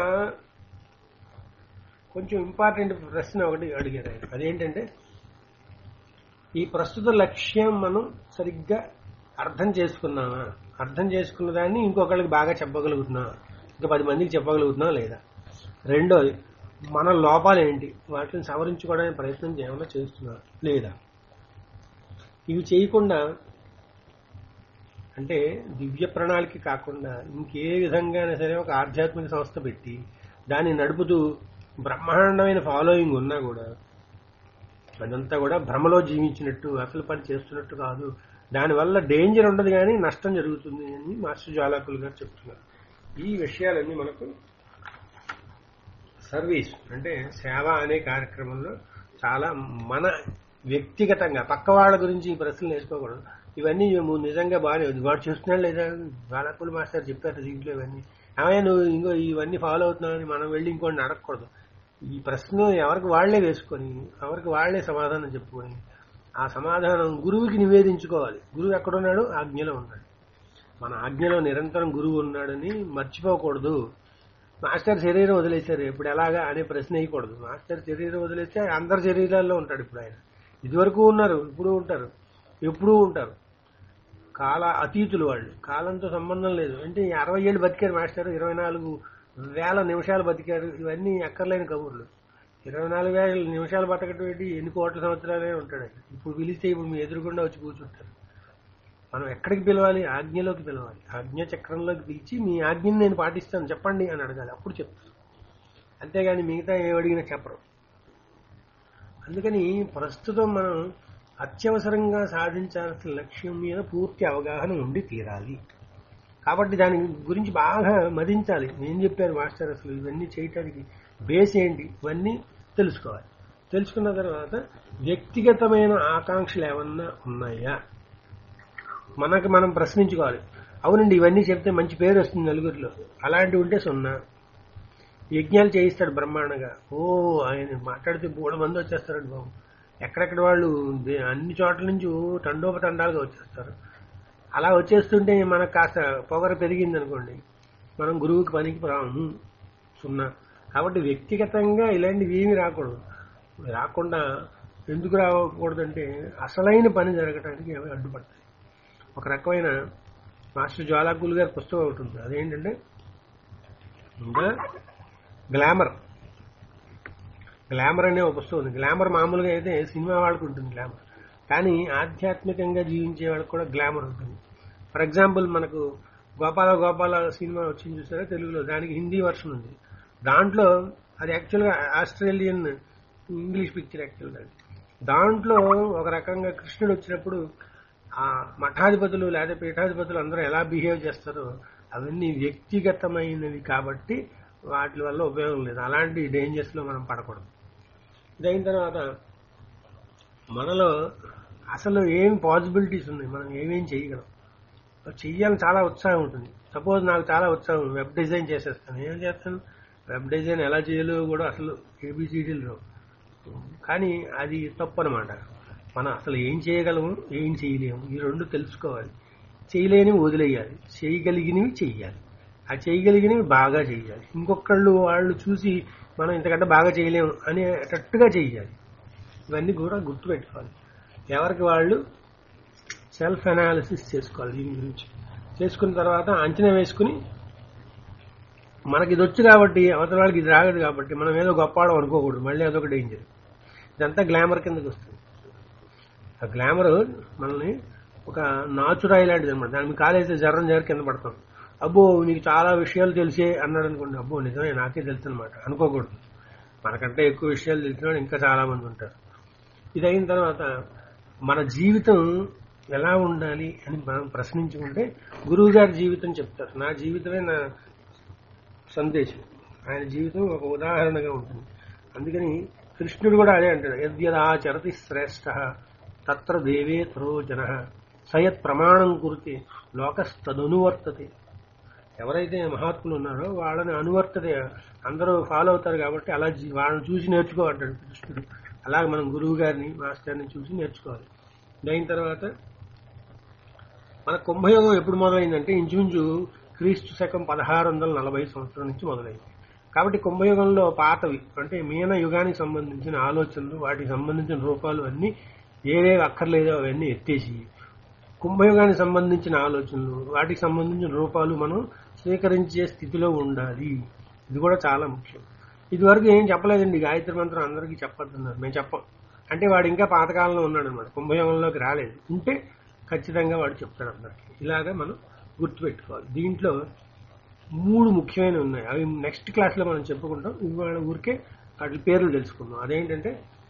కొంచెం ఇంపార్టెంట్ ప్రశ్న ఒకటి అడిగారు ఆయన అదేంటంటే ఈ ప్రస్తుత లక్ష్యం మనం సరిగ్గా అర్థం చేసుకున్నామా అర్థం చేసుకున్న దాన్ని ఇంకొకళ్ళకి బాగా చెప్పగలుగుతున్నాం ఇంకా పది మందికి చెప్పగలుగుతున్నాం లేదా రెండోది మన లోపాలు ఏంటి వాటిని సవరించుకోవడానికి ప్రయత్నం ఏమైనా చేస్తున్నా లేదా ఇవి చేయకుండా అంటే దివ్య ప్రణాళిక కాకుండా ఇంకే విధంగానే సరే ఒక ఆధ్యాత్మిక సంస్థ పెట్టి దాన్ని నడుపుతూ బ్రహ్మాండమైన ఫాలోయింగ్ ఉన్నా కూడా అదంతా కూడా భ్రమలో జీవించినట్టు అసలు పని చేస్తున్నట్టు కాదు దానివల్ల డేంజర్ ఉండదు కానీ నష్టం జరుగుతుంది అని మాస్టర్ జ్వాలాకులు గారు చెప్తున్నారు ఈ విషయాలన్నీ మనకు సర్వీస్ అంటే సేవ అనే కార్యక్రమంలో చాలా మన వ్యక్తిగతంగా పక్క వాళ్ళ గురించి ఈ ప్రశ్నలు వేసుకోకూడదు ఇవన్నీ నువ్వు నిజంగా బాగానే ఉంది వాడు చేస్తున్నాడు లేదా జ్వాలాకులు మాస్టర్ చెప్పారు దీంట్లో ఇవన్నీ ఏమయ్యా నువ్వు ఇంకో ఇవన్నీ ఫాలో అవుతున్నావని మనం వెళ్ళి ఇంకోటి అడగకూడదు ఈ ప్రశ్న ఎవరికి వాళ్లే వేసుకొని ఎవరికి వాళ్లే సమాధానం చెప్పుకొని ఆ సమాధానం గురువుకి నివేదించుకోవాలి గురువు ఎక్కడున్నాడు ఆజ్ఞలో ఉన్నాడు మన ఆజ్ఞలో నిరంతరం గురువు ఉన్నాడని మర్చిపోకూడదు మాస్టర్ శరీరం వదిలేశారు ఇప్పుడు ఎలాగా అనే ప్రశ్న వేయకూడదు మాస్టర్ శరీరం వదిలేస్తే అందరి శరీరాల్లో ఉంటాడు ఇప్పుడు ఆయన ఇదివరకు ఉన్నారు ఇప్పుడు ఉంటారు ఎప్పుడూ ఉంటారు కాల అతీతులు వాళ్ళు కాలంతో సంబంధం లేదు అంటే ఈ అరవై ఏళ్ళు బతికారు మాస్టర్ ఇరవై నాలుగు వేల నిమిషాలు బతికారు ఇవన్నీ ఎక్కర్లేని కబుర్లు ఇరవై నాలుగు వేల నిమిషాలు బతకటం ఏంటి ఎన్ని కోట్ల సంవత్సరాలే ఉంటాడు ఆయన. ఇప్పుడు పిలిస్తే ఇప్పుడు మీ ఎదురుగుండా వచ్చి కూర్చుంటారు మనం ఎక్కడికి పిలవాలి ఆజ్ఞలోకి పిలవాలి ఆజ్ఞ చక్రంలోకి పిలిచి మీ ఆజ్ఞని నేను పాటిస్తాను చెప్పండి అని అడగాలి అప్పుడు చెప్తాను అంతేగాని మిగతా ఏ అడిగినా చెప్పరు అందుకని ప్రస్తుతం మనం అత్యవసరంగా సాధించాల్సిన లక్ష్యం మీద పూర్తి అవగాహన ఉండి తీరాలి కాబట్టి దాని గురించి బాగా మదించాలి ఏం చెప్పారు మాస్టర్ అసలు ఇవన్నీ చేయటానికి బేస్ ఏంటి ఇవన్నీ తెలుసుకోవాలి తెలుసుకున్న తర్వాత వ్యక్తిగతమైన ఆకాంక్షలు ఏమన్నా ఉన్నాయా మనకి మనం ప్రశ్నించుకోవాలి అవునండి ఇవన్నీ చెప్తే మంచి పేరు వస్తుంది నలుగురిలో అలాంటివి ఉంటే సున్నా యజ్ఞాలు చేయిస్తాడు బ్రహ్మాండంగా ఓ ఆయన మాట్లాడితే మూడు మంది వచ్చేస్తారండి బాబు ఎక్కడెక్కడ వాళ్ళు దే- అన్ని చోట్ల నుంచి ఓ తండోపతండాలుగా వచ్చేస్తారు అలా వచ్చేస్తుంటే మనకు కాస్త పొగర పెరిగింది అనుకోండి మనం గురువుకి పనికి రాము సున్నా కాబట్టి వ్యక్తిగతంగా ఇలాంటివి ఏమీ రాకూడదు రాకుండా ఎందుకు రాకూడదంటే అసలైన పని జరగడానికి అవి అడ్డుపడతాయి ఒక రకమైన మాస్టర్ జ్వాలాకులు గారి పుస్తకం ఒకటి ఉంది అదేంటంటే ఇంకా గ్లామర్ గ్లామర్ అనే ఒక పుస్తకం ఉంది గ్లామర్ మామూలుగా అయితే సినిమా వాళ్ళకు ఉంటుంది గ్లామర్ కానీ ఆధ్యాత్మికంగా జీవించే వాళ్ళకి కూడా గ్లామర్ ఉంటుంది ఫర్ ఎగ్జాంపుల్ మనకు గోపాల గోపాల సినిమా వచ్చింది చూసారా తెలుగులో దానికి హిందీ వర్షన్ ఉంది దాంట్లో అది యాక్చువల్గా ఆస్ట్రేలియన్ ఇంగ్లీష్ పిక్చర్ యాక్చువల్గా అది. దాంట్లో ఒక రకంగా కృష్ణుడు వచ్చినప్పుడు ఆ మఠాధిపతులు లేదా పీఠాధిపతులు అందరూ ఎలా బిహేవ్ చేస్తారో అవన్నీ వ్యక్తిగతమైనవి కాబట్టి వాటి వల్ల ఉపయోగం లేదు అలాంటి డేంజర్స్ లో మనం పడకూడదు ఇదైన తర్వాత మనలో అసలు ఏం పాసిబిలిటీస్ ఉన్నాయి మనం ఏమేం చేయగలం చెయ్యాలని చాలా ఉత్సాహం ఉంటుంది సపోజ్ నాకు చాలా ఉత్సాహం వెబ్ డిజైన్ చేసేస్తాను ఏం చేస్తాను వెబ్ డిజైన్ ఎలా చేయాలో కూడా అసలు ఏబిసిడీలు రావు కానీ అది తప్పు అనమాట మనం అసలు ఏం చేయగలము ఏం చేయలేము ఈ రెండు తెలుసుకోవాలి చేయలేనివి వదిలేయాలి చేయగలిగినవి చెయ్యాలి ఆ చేయగలిగినవి బాగా చెయ్యాలి ఇంకొకళ్ళు వాళ్ళు చూసి మనం ఇంతకంటే బాగా చేయలేము అనేటట్టుగా చెయ్యాలి ఇవన్నీ కూడా గుర్తుపెట్టుకోవాలి ఎవరికి వాళ్ళు సెల్ఫ్ అనాలిసిస్ చేసుకోవాలి దీని గురించి చేసుకున్న తర్వాత అంచనా వేసుకుని మనకి ఇది వచ్చు కాబట్టి అవతల వాళ్ళకి ఇది రాగదు కాబట్టి మనం ఏదో గొప్పవాడం అనుకోకూడదు మళ్ళీ అదొక డేంజర్ ఇదంతా గ్లామర్ కిందకి వస్తుంది ఆ గ్లామర్ మనల్ని ఒక నాచురాయి లాంటిది అనమాట దాని మీద కాలేస్తే జర్రం జర కింద పడతాం అబ్బో నీకు చాలా విషయాలు తెలిసే అన్నాడు అనుకోండి అబ్బో నిజమే నాకే తెలుసు అనమాట అనుకోకూడదు మనకంటే ఎక్కువ విషయాలు తెలిసిన వాళ్ళు ఇంకా చాలా మంది ఉంటారు ఇది అయిన తర్వాత మన జీవితం ఎలా ఉండాలి అని మనం ప్రశ్నించుకుంటే గురువు గారి జీవితం చెప్తారు నా జీవితమే నా సందేశం ఆయన జీవితం ఒక ఉదాహరణగా ఉంటుంది అందుకని కృష్ణుడు కూడా అదే అంటాడు యద్యదాచరతి శ్రేష్ఠ తత్ర దేవే త్రో జన సయత్ ప్రమాణం కురితే లోకస్తదనువర్తతే ఎవరైతే మహాత్ములు ఉన్నారో వాళ్ళని అనువర్తతే అందరూ ఫాలో అవుతారు కాబట్టి అలా జీ- వాళ్ళని చూసి నేర్చుకోమంటాడు కృష్ణుడు అలాగే మనం గురువు గారిని మాస్టర్ని చూసి నేర్చుకోవాలి అయిన తర్వాత మన కుంభయోగం ఎప్పుడు మొదలైందంటే ఇంచుమించు క్రీస్తు శకం పదహారు వందల నలభై సంవత్సరం నుంచి మొదలైంది కాబట్టి కుంభయుగంలో పాతవి అంటే మీన యుగానికి సంబంధించిన ఆలోచనలు వాటికి సంబంధించిన రూపాలు అన్నీ ఏవేవి అక్కర్లేదో అవన్నీ ఎత్తేసి కుంభయుగానికి సంబంధించిన ఆలోచనలు వాటికి సంబంధించిన రూపాలు మనం స్వీకరించే స్థితిలో ఉండాలి ఇది కూడా చాలా ముఖ్యం ఇదివరకు ఏం చెప్పలేదండి గాయత్రి మంత్రం అందరికీ చెప్పొద్దన్నారు మేము చెప్పం అంటే వాడు ఇంకా పాతకాలంలో ఉన్నాడు అనమాట కుంభయోగంలోకి రాలేదు ఉంటే ఖచ్చితంగా వాడు చెప్తాడు అందరికి ఇలాగా మనం గుర్తుపెట్టుకోవాలి దీంట్లో మూడు ముఖ్యమైనవి ఉన్నాయి అవి నెక్స్ట్ క్లాస్లో మనం చెప్పుకుంటాం ఇవాళ ఊరికే వాటి పేర్లు తెలుసుకుందాం అదేంటంటే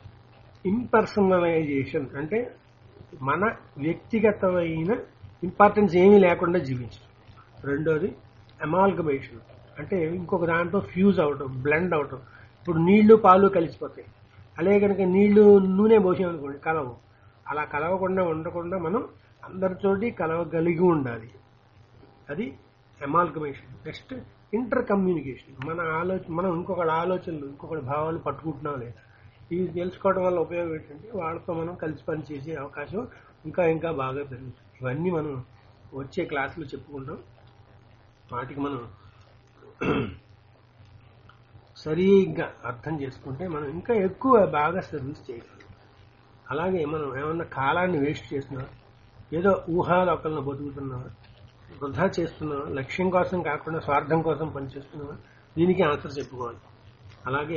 ఇంపర్సనలైజేషన్ అంటే మన వ్యక్తిగతమైన ఇంపార్టెన్స్ ఏమీ లేకుండా జీవించడం రెండోది అమాల్గమేషన్ అంటే ఇంకొక దాంట్లో ఫ్యూజ్ అవటం బ్లెండ్ అవటం ఇప్పుడు నీళ్లు పాలు కలిసిపోతాయి అలాగే కనుక నీళ్లు నూనె పోసామనుకోండి కలవు అలా కలవకుండా ఉండకుండా మనం అందరితోటి కలవగలిగి ఉండాలి అది అమాల్గమేషన్ నెక్స్ట్ ఇంటర్ కమ్యూనికేషన్ మన ఆలోచన మనం ఇంకొకటి ఆలోచనలు ఇంకొకటి భావాలు పట్టుకుంటున్నాం లేదా ఇవి తెలుసుకోవడం వల్ల ఉపయోగం ఏంటంటే వాళ్ళతో మనం కలిసి పనిచేసే అవకాశం ఇంకా ఇంకా బాగా పెరుగుతుంది ఇవన్నీ మనం వచ్చే క్లాసులు చెప్పుకుంటాం వాటికి మనం సరిగ్గా అర్థం చేసుకుంటే మనం ఇంకా ఎక్కువ బాగా సర్వీస్ చేయగలం అలాగే మనం ఏమన్నా కాలాన్ని వేస్ట్ చేస్తున్నా ఏదో ఊహాలోకలను బతుకుతున్నా వృధా చేస్తున్నా లక్ష్యం కోసం కాకుండా స్వార్థం కోసం పనిచేస్తున్నా దీనికి ఆన్సర్ చెప్పుకోవాలి అలాగే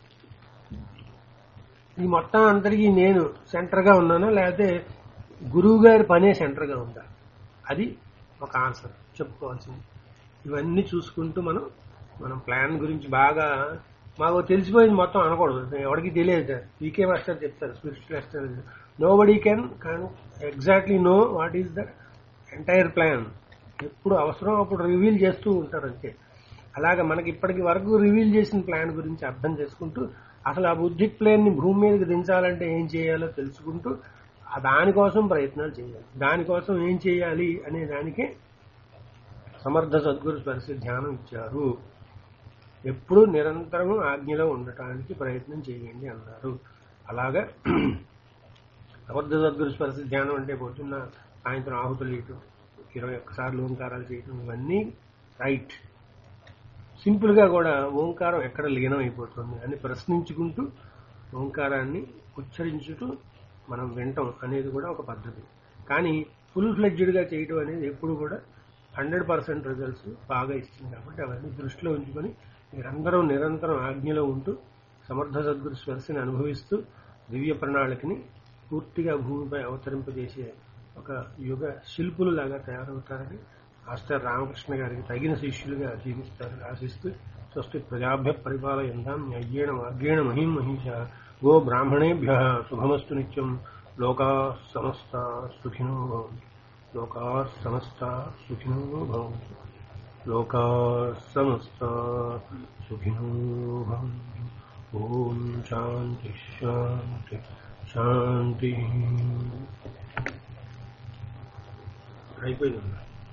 ఈ మొత్తం అందరికీ నేను సెంటర్గా ఉన్నానా లేకపోతే గురువు గారి పనే సెంటర్గా ఉందా అది ఒక ఆన్సర్ చెప్పుకోవాల్సింది ఇవన్నీ చూసుకుంటూ మనం మనం ప్లాన్ గురించి బాగా మాకు తెలిసిపోయింది మొత్తం అనకూడదు ఎవరికి తెలియదు సార్ పీకే మాస్టర్ చెప్తారు spiritual master nobody can can exactly know what is the entire plan ఎప్పుడు అవసరం అప్పుడు రివీల్ చేస్తూ ఉంటారు అంతే అలాగే మనకి ఇప్పటికి వరకు రివీల్ చేసిన ప్లాన్ గురించి అర్థం చేసుకుంటూ అసలు ఆ బుద్ధిక్ ప్లేన్ ని భూమి మీదకి దించాలంటే ఏం చేయాలో తెలుసుకుంటూ ఆ దానికోసం ప్రయత్నాలు చేయాలి దానికోసం ఏం చేయాలి అనే దానికే సమర్థ సద్గురు స్పర్శ ధ్యానం ఇచ్చారు ఎప్పుడూ నిరంతరం ఆజ్ఞలో ఉండటానికి ప్రయత్నం చేయండి అన్నారు అలాగా సమర్థ సద్గురు స్పర్శ ధ్యానం అంటే పొద్దున్న సాయంత్రం ఆహుతులు వేయటం ఇరవై ఒక్కసార్లు ఓంకారాలు చేయటం ఇవన్నీ రైట్ సింపుల్ గా కూడా ఓంకారం ఎక్కడ లీనం అయిపోతుంది అని ప్రశ్నించుకుంటూ ఓంకారాన్ని ఉచ్చరించుతూ మనం వింటాం అనేది కూడా ఒక పద్ధతి కానీ ఫుల్ ఫ్లెడ్జ్డ్ గా చేయటం అనేది ఎప్పుడు కూడా హండ్రెడ్ పర్సెంట్ రిజల్ట్స్ బాగా ఇస్తుంది కాబట్టి అవన్నీ దృష్టిలో ఉంచుకొని మీరందరూ నిరంతరం ఆజ్ఞలో ఉంటూ సమర్థ సద్గురు స్పర్శని అనుభవిస్తూ దివ్య ప్రణాళికని పూర్తిగా భూమిపై అవతరింపజేసే ఒక యుగ శిల్పులు లాగా తయారవుతారని మాస్టర్ రామకృష్ణ గారికి తగిన శిష్యులుగా జీవిస్తారని ఆశిస్తూ స్వస్తి ప్రజాభ్య పరిపాలయందాం న్యాయేణ మార్గేణ మహిం మహిష గో బ్రాహ్మణేభ్య శుభమస్తు నిత్యం లోకా సమస్త సుఖినో భవంతు లోకా సమస్త సుఖినో భవంతు లోకా సమస్త సుఖినో భవంతు ఓం శాంతి శాంతి శాంతి అయిపోయింది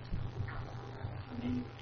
ఓకే